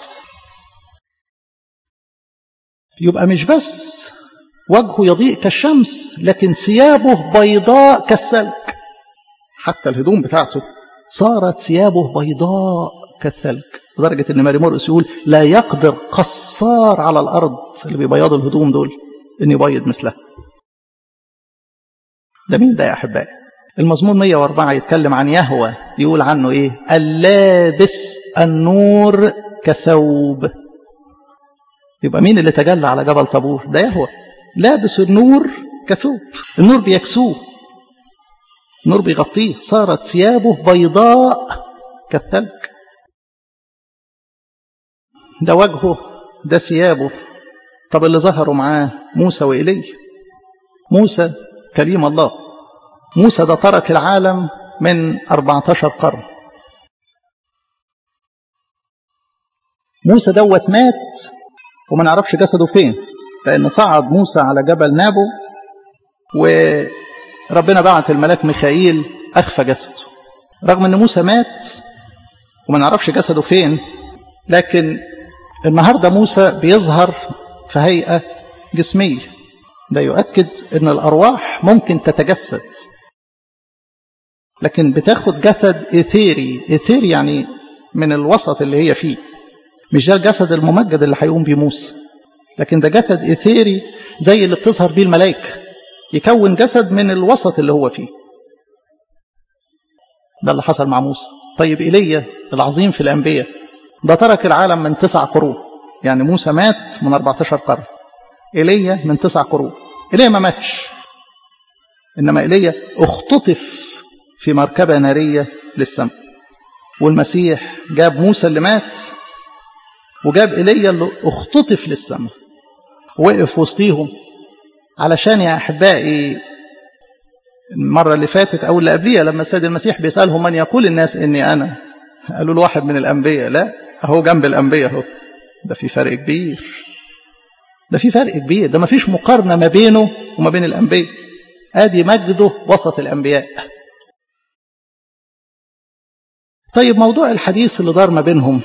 Speaker 1: يبقى مش بس وجهه يضيء كالشمس لكن ثيابه بيضاء كالثلج حتى الهدوم بتاعته صارت ثيابه بيضاء كالثلج لدرجة ان ماري مرقس يقول لا يقدر قصار على الارض اللي بيبيضوا الهدوم دول ان يبيض مثلها ده مين ده يا احبائي المزمور 104 يتكلم عن يهوى يقول عنه ايه اللابس النور كثوب يبقى مين اللي تجلى على جبل طابور ده يهوى لابس النور كثوب النور بيكسوه النور بيغطيه صارت ثيابه بيضاء كالثلج ده وجهه ده ثيابه طب اللي ظهروا معاه موسى وإيليا موسى كليم الله موسى ده ترك العالم من 14 قرن موسى دوت مات وما نعرفش جسده فين لأن صعد موسى على جبل نابو وربنا بعت الملاك ميخائيل أخفى جسده رغم أن موسى مات وما نعرفش جسده فين لكن النهاردة موسى بيظهر في هيئة جسمية ده يؤكد أن الأرواح ممكن تتجسد لكن بتاخد جسد إثيري إثيري يعني من الوسط اللي هي فيه مش ده الجسد الممجد اللي هيقوم بيه موسى لكن ده جسد إثيري زي اللي بتظهر بيه الملائكة يكون جسد من الوسط اللي هو فيه ده اللي حصل مع موسى طيب إيليا العظيم في الأنبياء ده ترك العالم من تسع قرون يعني موسى مات من 14 قرن إيليا من تسع قرون إيليا ما ماتش إنما إيليا اختطف في مركبة نارية للسماء والمسيح جاب موسى اللي مات وجاب إيليا اللي اختطف للسماء وقف وسطيهم علشان يا أحبائي المرة اللي فاتت أو اللي قبليها لما السيد المسيح بيسألهم من يقول الناس إني أنا قالوا له واحد من الأنبياء لا أهو جنب الأنبياء أهو ده في فرق كبير ده في فرق كبير ده ما فيش مقارنة ما بينه وما بين الأنبياء آدي مجده وسط الأنبياء طيب موضوع الحديث اللي دار ما بينهم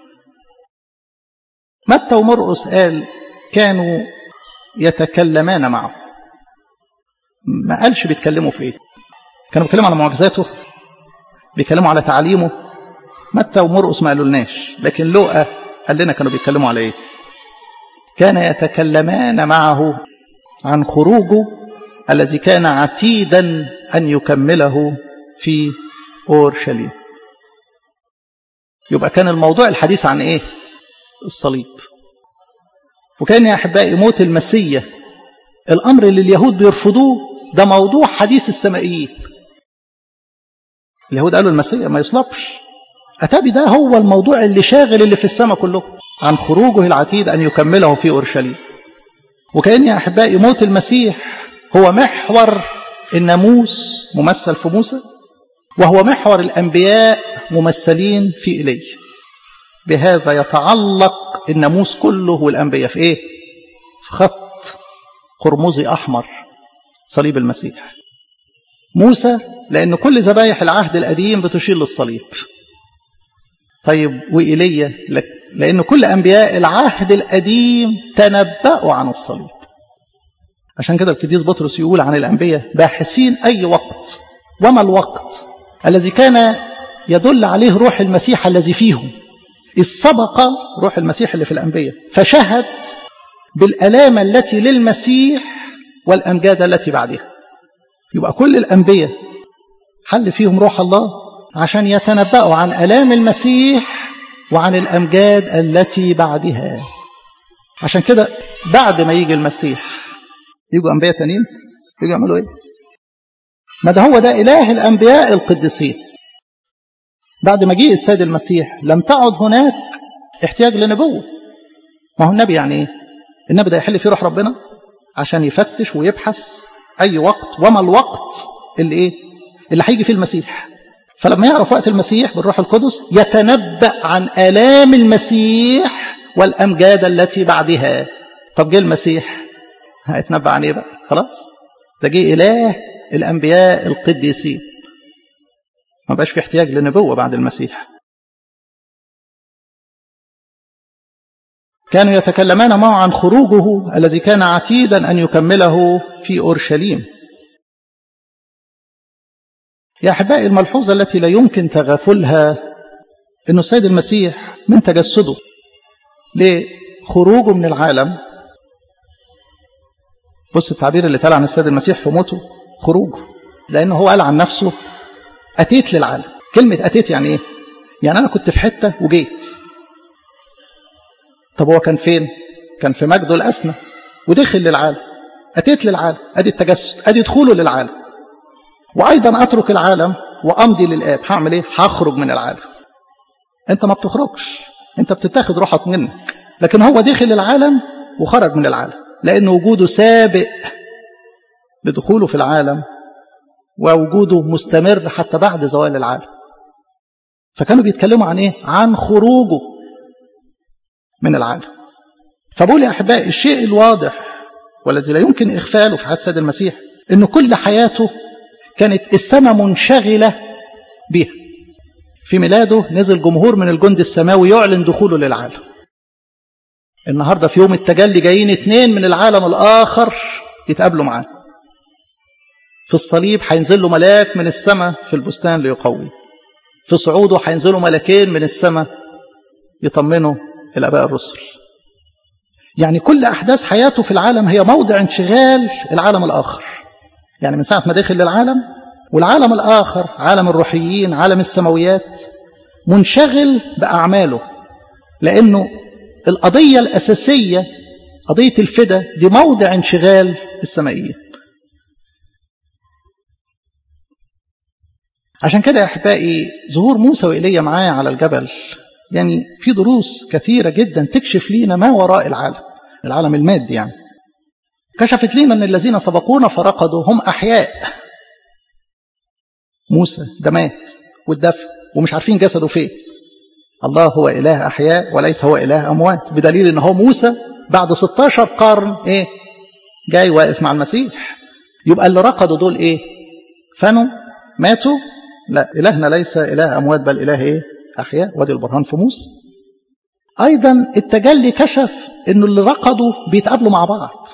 Speaker 1: متى ومرقس قال كانوا يتكلمان معه ما قالش بيتكلموا في ايه كانوا بيتكلموا على معجزاته بيتكلموا على تعاليمه متى ومرقس ما قالولناش لكن لوقا قال لنا كانوا بيتكلموا على ايه كان يتكلمان معه عن خروجه الذي كان عتيدا ان يكمله في اورشليم يبقى كان الموضوع الحديث عن ايه الصليب وكان يا احبائي موت المسيا الامر اللي اليهود بيرفضوه ده موضوع حديث السمائيين اليهود قالوا المسيا ما يصلبش اتابي ده هو الموضوع اللي شاغل اللي في السماء كله عن خروجه العتيد ان يكمله في اورشليم وكان يا احبائي موت المسيح هو محور الناموس ممثل في موسى وهو محور الانبياء ممثلين في ايليا بهذا يتعلق الناموس كله والانبياء في ايه في خط قرمزي احمر صليب المسيح موسى لان كل ذبايح العهد القديم بتشير للصليب طيب وإيليا لأن كل أنبياء العهد القديم تنبأوا عن الصليب عشان كده القديس بطرس يقول عن الأنبياء باحثين أي وقت وما الوقت الذي كان يدل عليه روح المسيح الذي فيهم إذ سبق روح المسيح اللي في الأنبياء فشهد بالألام التي للمسيح والأمجاد التي بعدها يبقى كل الأنبياء حل فيهم روح الله عشان يتنبأوا عن ألام المسيح وعن الأمجاد التي بعدها عشان كده بعد ما يجي المسيح يجوا أنبياء تانيين يجوا يعملوا إيه ما ده هو ده إله الأنبياء القديسين بعد ما جه السيد المسيح لم تعد هناك احتياج لنبوة ما هو النبي يعني ايه النبي ده يحل فيه روح ربنا عشان يفتش ويبحث أي وقت وما الوقت اللي إيه اللي هيجي فيه المسيح فلما يعرف وقت المسيح بالروح القدس يتنبأ عن آلام المسيح والأمجاد التي بعدها طب جه المسيح هيتنبأ عن إيه بقى خلاص ده جه إله الأنبياء القديسين ما بقاش في احتياج لنبوة بعد المسيح كانوا يتكلمان معه عن خروجه الذي كان عتيدا أن يكمله في أورشليم يا أحبائي الملحوظة التي لا يمكن تغافلها أن السيد المسيح من تجسده لخروجه من العالم بص التعبير اللي اتقال عن السيد المسيح في موته خروجه لأنه هو قال عن نفسه أتيت للعالم كلمة أتيت يعني إيه؟ يعني أنا كنت في حتة وجيت طب هو كان فين؟ كان في مجده الأسنى ودخل للعالم أتيت للعالم أدي التجسد أدي دخوله للعالم وأيضا أترك العالم وأمضي للآب هعمل إيه؟ هخرج من العالم أنت ما بتخرجش أنت بتتاخد روحك منك لكن هو دخل العالم وخرج من العالم لأن وجوده سابق لدخوله في العالم ووجوده مستمر حتى بعد زوال العالم فكانوا بيتكلموا عن ايه عن خروجه من العالم فبقول يا احبائي الشيء الواضح والذي لا يمكن اغفاله في حياه سيد المسيح ان كل حياته كانت السماء منشغله بها في ميلاده نزل جمهور من الجند السماوي يعلن دخوله للعالم النهارده في يوم التجلي جايين اتنين من العالم الاخر يتقابلوا معاه في الصليب هينزل له ملاك من السماء في البستان ليقوي في صعوده هينزلوا ملاكين من السماء يطمنوا الاباء الرسل يعني كل احداث حياته في العالم هي موضع انشغال العالم الاخر يعني من ساعه ما دخل للعالم والعالم الاخر عالم الروحيين عالم السماويات منشغل باعماله لانه القضيه الاساسيه قضيه الفدا دي موضع انشغال السمائيين عشان كده يا احبائي ظهور موسى وايليا معايا على الجبل يعني في دروس كثيره جدا تكشف لينا ما وراء العالم العالم المادي يعني كشفت لينا ان الذين سبقونا فرقدوا هم احياء موسى ده مات واتدفن ومش عارفين جسده فين الله هو اله احياء وليس هو اله اموات بدليل ان هو موسى بعد 16 قرن ايه جاي واقف مع المسيح يبقى اللي رقدوا دول ايه فنوا ماتوا لا إلهنا ليس إله أموات بل إله إيه؟ أحياء وادي البرهان في موسى أيضا التجلي كشف إنه اللي رقدوا بيتقابلوا مع بعض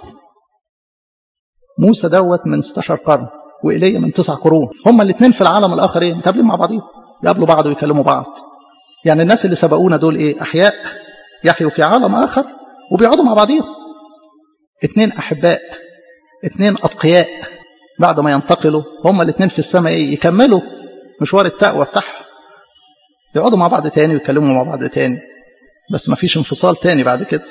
Speaker 1: موسى دوت من 16 قرن وإيليا من تسع قرون هما الاثنين في العالم الآخر إيه؟ متقابلين مع بعضهم يقابلوا بعض ويكلموا بعض يعني الناس اللي سبقونا دول إيه؟ أحياء يحيوا في عالم آخر وبيقعدوا مع بعضهم اثنين أحباء اثنين أتقياء بعد ما ينتقلوا هما الاثنين في السماء إيه؟ يكملوا مشوار التقوى بتاعهم يقعدوا مع بعض تاني ويتكلموا مع بعض تاني بس ما فيش انفصال تاني بعد كده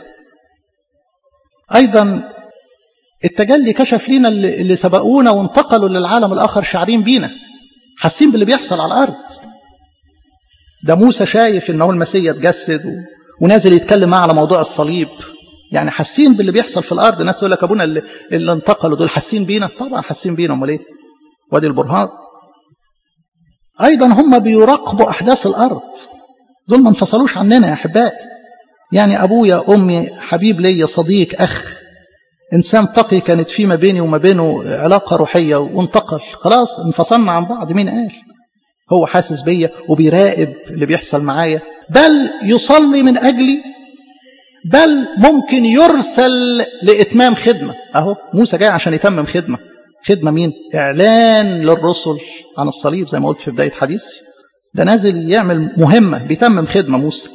Speaker 1: أيضا التجلي كشف لينا اللي سبقونا وانتقلوا للعالم الآخر شعرين بينا حاسين باللي بيحصل على الأرض ده موسى شايف إن هو المسيح اتجسد و... ونازل يتكلم معاه على موضوع الصليب يعني حاسين باللي بيحصل في الأرض الناس تقول لك أبونا اللي, اللي انتقلوا دول حاسين بينا طبعا حاسين بينا أمال إيه وادي البرهان أيضا هم بيراقبوا أحداث الأرض دول ما انفصلوش عننا يا أحبائي يعني أبويا أمي حبيب ليا صديق أخ إنسان تقي كانت في ما بيني وما بينه علاقة روحية وانتقل خلاص انفصلنا عن بعض مين قال هو حاسس بيا وبيراقب اللي بيحصل معايا بل يصلي من أجلي بل ممكن يرسل لإتمام خدمة أهو موسى جاي عشان يتمم خدمة خدمة مين؟ إعلان للرسل عن الصليب زي ما قلت في بداية حديثي ده نازل يعمل مهمة بيتمم خدمة موسى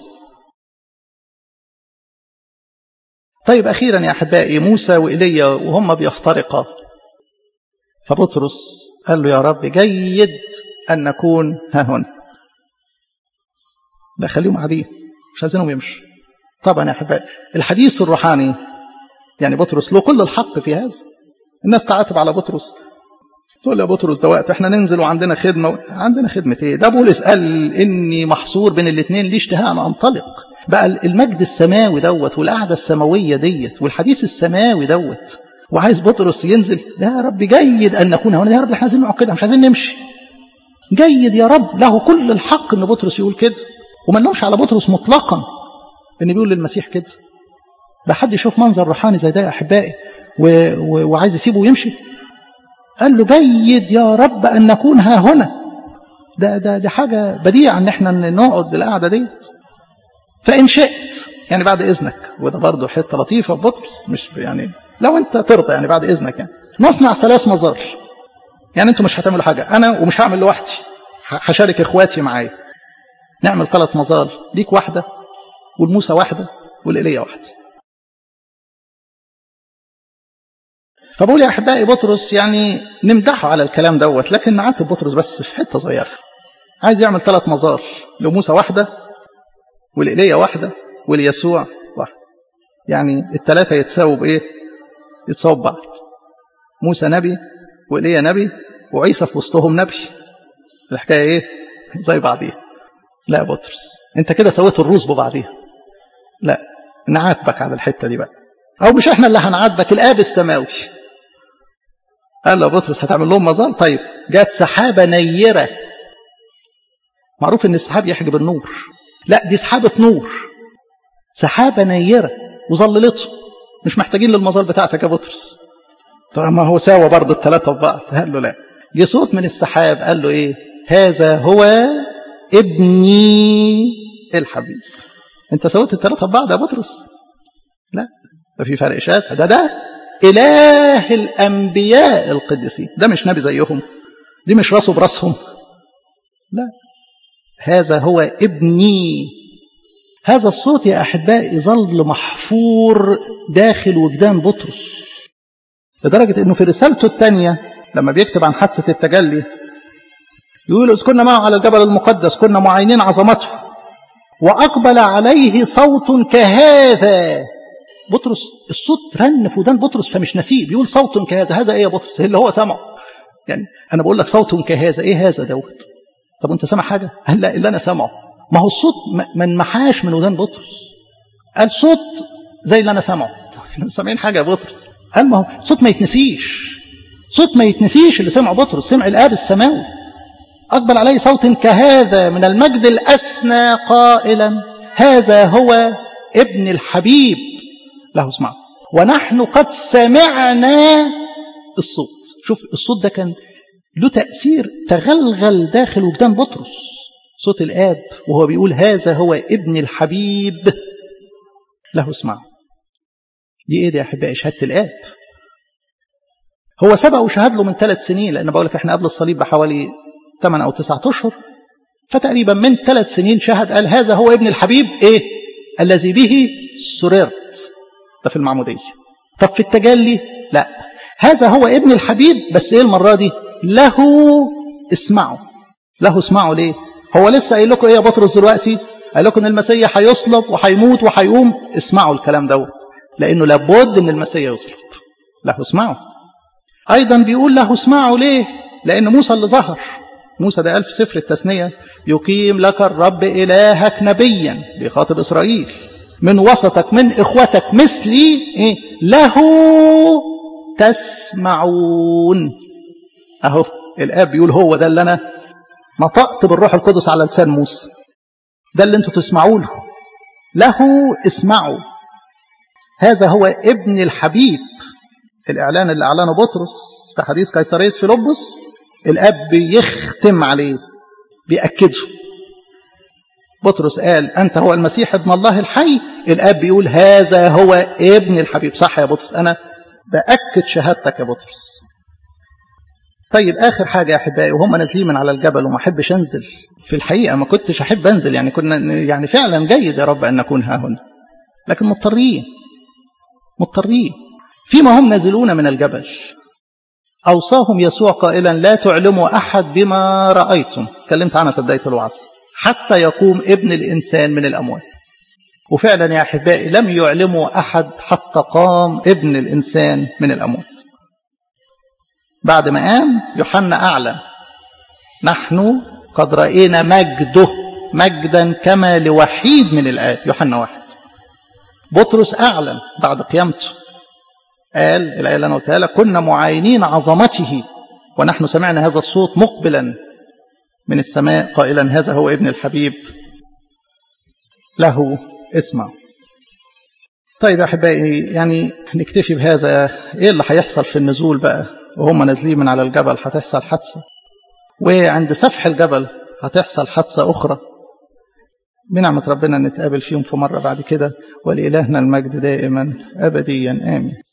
Speaker 1: طيب أخيرا يا أحبائي موسى وإيليا وهم بيفترقا فبطرس قال له يا رب جيد أن نكون ها هنا لا خليهم قاعدين مش عايزينهم يمشوا طبعا يا أحبائي الحديث الروحاني يعني بطرس له كل الحق في هذا الناس تعاتب على بطرس تقول يا بطرس ده وقت احنا ننزل وعندنا خدمة عندنا خدمة ايه ده بولس قال اني محصور بين الاثنين ليه اشتهاء ان انطلق بقى المجد السماوي دوت والقعدة السماوية ديت والحديث السماوي دوت وعايز بطرس ينزل يا رب جيد ان نكون هنا يا رب احنا عايزين نقعد كده مش عايزين نمشي جيد يا رب له كل الحق ان بطرس يقول كده وما نلومش على بطرس مطلقا ان بيقول للمسيح كده بقى حد يشوف منظر روحاني زي ده يا احبائي و... و... وعايز يسيبه ويمشي قال له جيد يا رب ان نكون ها هنا ده ده دي حاجه بديعه ان احنا نقعد القعده ديت فان شئت يعني بعد اذنك وده برضه حته لطيفه في بطرس مش يعني لو انت ترضى يعني بعد اذنك يعني نصنع ثلاث مظال يعني انتوا مش هتعملوا حاجه انا ومش هعمل لوحدي هشارك اخواتي معايا نعمل ثلاث مظال ليك واحده والموسى واحده والايليا واحده فبقول يا احبائي بطرس يعني نمدحه على الكلام دوت لكن نعاتب بطرس بس في حته صغيره عايز يعمل ثلاث مظال لموسى واحده والايليا واحده واليسوع واحده يعني الثلاثه يتساووا بايه يتساووا ببعض موسى نبي وايليا نبي وعيسى في وسطهم نبي الحكايه ايه زي بعضيها لا يا بطرس انت كده سويت الروس ببعضيها لا نعاتبك على الحته دي بقى او مش احنا اللي هنعاتبك الاب السماوي قال له بطرس هتعمل لهم مظال طيب جت سحابه نيره معروف ان السحاب يحجب النور لا دي سحابه نور سحابه نيره وظللته مش محتاجين للمظال بتاعتك يا بطرس طب ما هو ساوى برضه الثلاثه ببعض قال له لا جه صوت من السحاب قال له ايه هذا هو ابني الحبيب انت سويت الثلاثه ببعض يا بطرس لا ده في فرق شاسع ده ده إله الأنبياء القديسين ده مش نبي زيهم دي مش راسه براسهم لا هذا هو ابني هذا الصوت يا أحبائي ظل محفور داخل وجدان بطرس لدرجة أنه في رسالته الثانية لما بيكتب عن حادثة التجلي يقول إذ كنا معه على الجبل المقدس كنا معينين عظمته وأقبل عليه صوت كهذا بطرس الصوت رن في ودان بطرس فمش نسيه بيقول صوت كهذا هذا ايه يا بطرس اللي هو سمعه يعني انا بقول لك صوت كهذا ايه هذا دوت طب انت سامع حاجه قال لا اللي انا سامعه ما هو الصوت ما انمحاش من ودان بطرس قال صوت زي اللي انا سامعه احنا مش سامعين حاجه يا بطرس قال ما هو صوت ما يتنسيش صوت ما يتنسيش اللي سمعه بطرس سمع الاب السماوي اقبل عليه صوت كهذا من المجد الاسنى قائلا هذا هو ابن الحبيب له اسمعوا ونحن قد سمعنا الصوت شوف الصوت ده كان له تأثير تغلغل داخل وجدان بطرس صوت الآب وهو بيقول هذا هو ابن الحبيب له اسمعوا دي ايه دي يا احبائي شهاده الاب هو سبق وشهد له من ثلاث سنين لان بقول لك احنا قبل الصليب بحوالي 8 او 9 اشهر فتقريبا من ثلاث سنين شهد قال هذا هو ابن الحبيب ايه الذي به سررت ده في المعمودية طب في التجلي لا هذا هو ابن الحبيب بس ايه المرة دي له اسمعوا له اسمعوا ليه هو لسه قايل لكم ايه يا بطرس دلوقتي قال لكم ان المسيح هيصلب وهيموت وهيقوم اسمعوا الكلام دوت لانه لابد ان المسيح يصلب له اسمعوا ايضا بيقول له اسمعوا ليه لان موسى اللي ظهر موسى ده قال في سفر التثنية يقيم لك الرب إلهك نبيا بيخاطب إسرائيل من وسطك من إخوتك مثلي إيه؟ له تسمعون أهو الآب بيقول هو ده اللي أنا نطقت بالروح القدس على لسان موسى ده اللي انتوا تسمعوا له له اسمعوا هذا هو ابن الحبيب الإعلان اللي أعلنه بطرس في حديث قيصرية فيلبس الأب بيختم عليه بيأكده بطرس قال أنت هو المسيح ابن الله الحي الأب بيقول هذا هو ابن الحبيب صح يا بطرس أنا بأكد شهادتك يا بطرس طيب آخر حاجة يا أحبائي وهم نازلين من على الجبل وما أحبش أنزل في الحقيقة ما كنتش أحب أنزل يعني كنا يعني فعلا جيد يا رب أن نكون ها هنا لكن مضطرين مضطرين فيما هم نازلون من الجبل أوصاهم يسوع قائلا لا تعلموا أحد بما رأيتم تكلمت عنها في بداية الوعظ حتى يقوم ابن الإنسان من الأموات وفعلا يا أحبائي لم يعلموا أحد حتى قام ابن الإنسان من الأموات بعد ما قام يوحنا أعلن نحن قد رأينا مجده مجدا كما لوحيد من الآب يوحنا واحد بطرس أعلن بعد قيامته قال الآية اللي أنا قلتها لك كنا معاينين عظمته ونحن سمعنا هذا الصوت مقبلا من السماء قائلا هذا هو ابن الحبيب له اسمع طيب يا أحبائي يعني نكتفي بهذا إيه اللي هيحصل في النزول بقى وهم نازلين من على الجبل هتحصل حادثة وعند سفح الجبل هتحصل حادثة أخرى بنعمة ربنا نتقابل فيهم في مرة بعد كده ولإلهنا المجد دائما أبديا آمين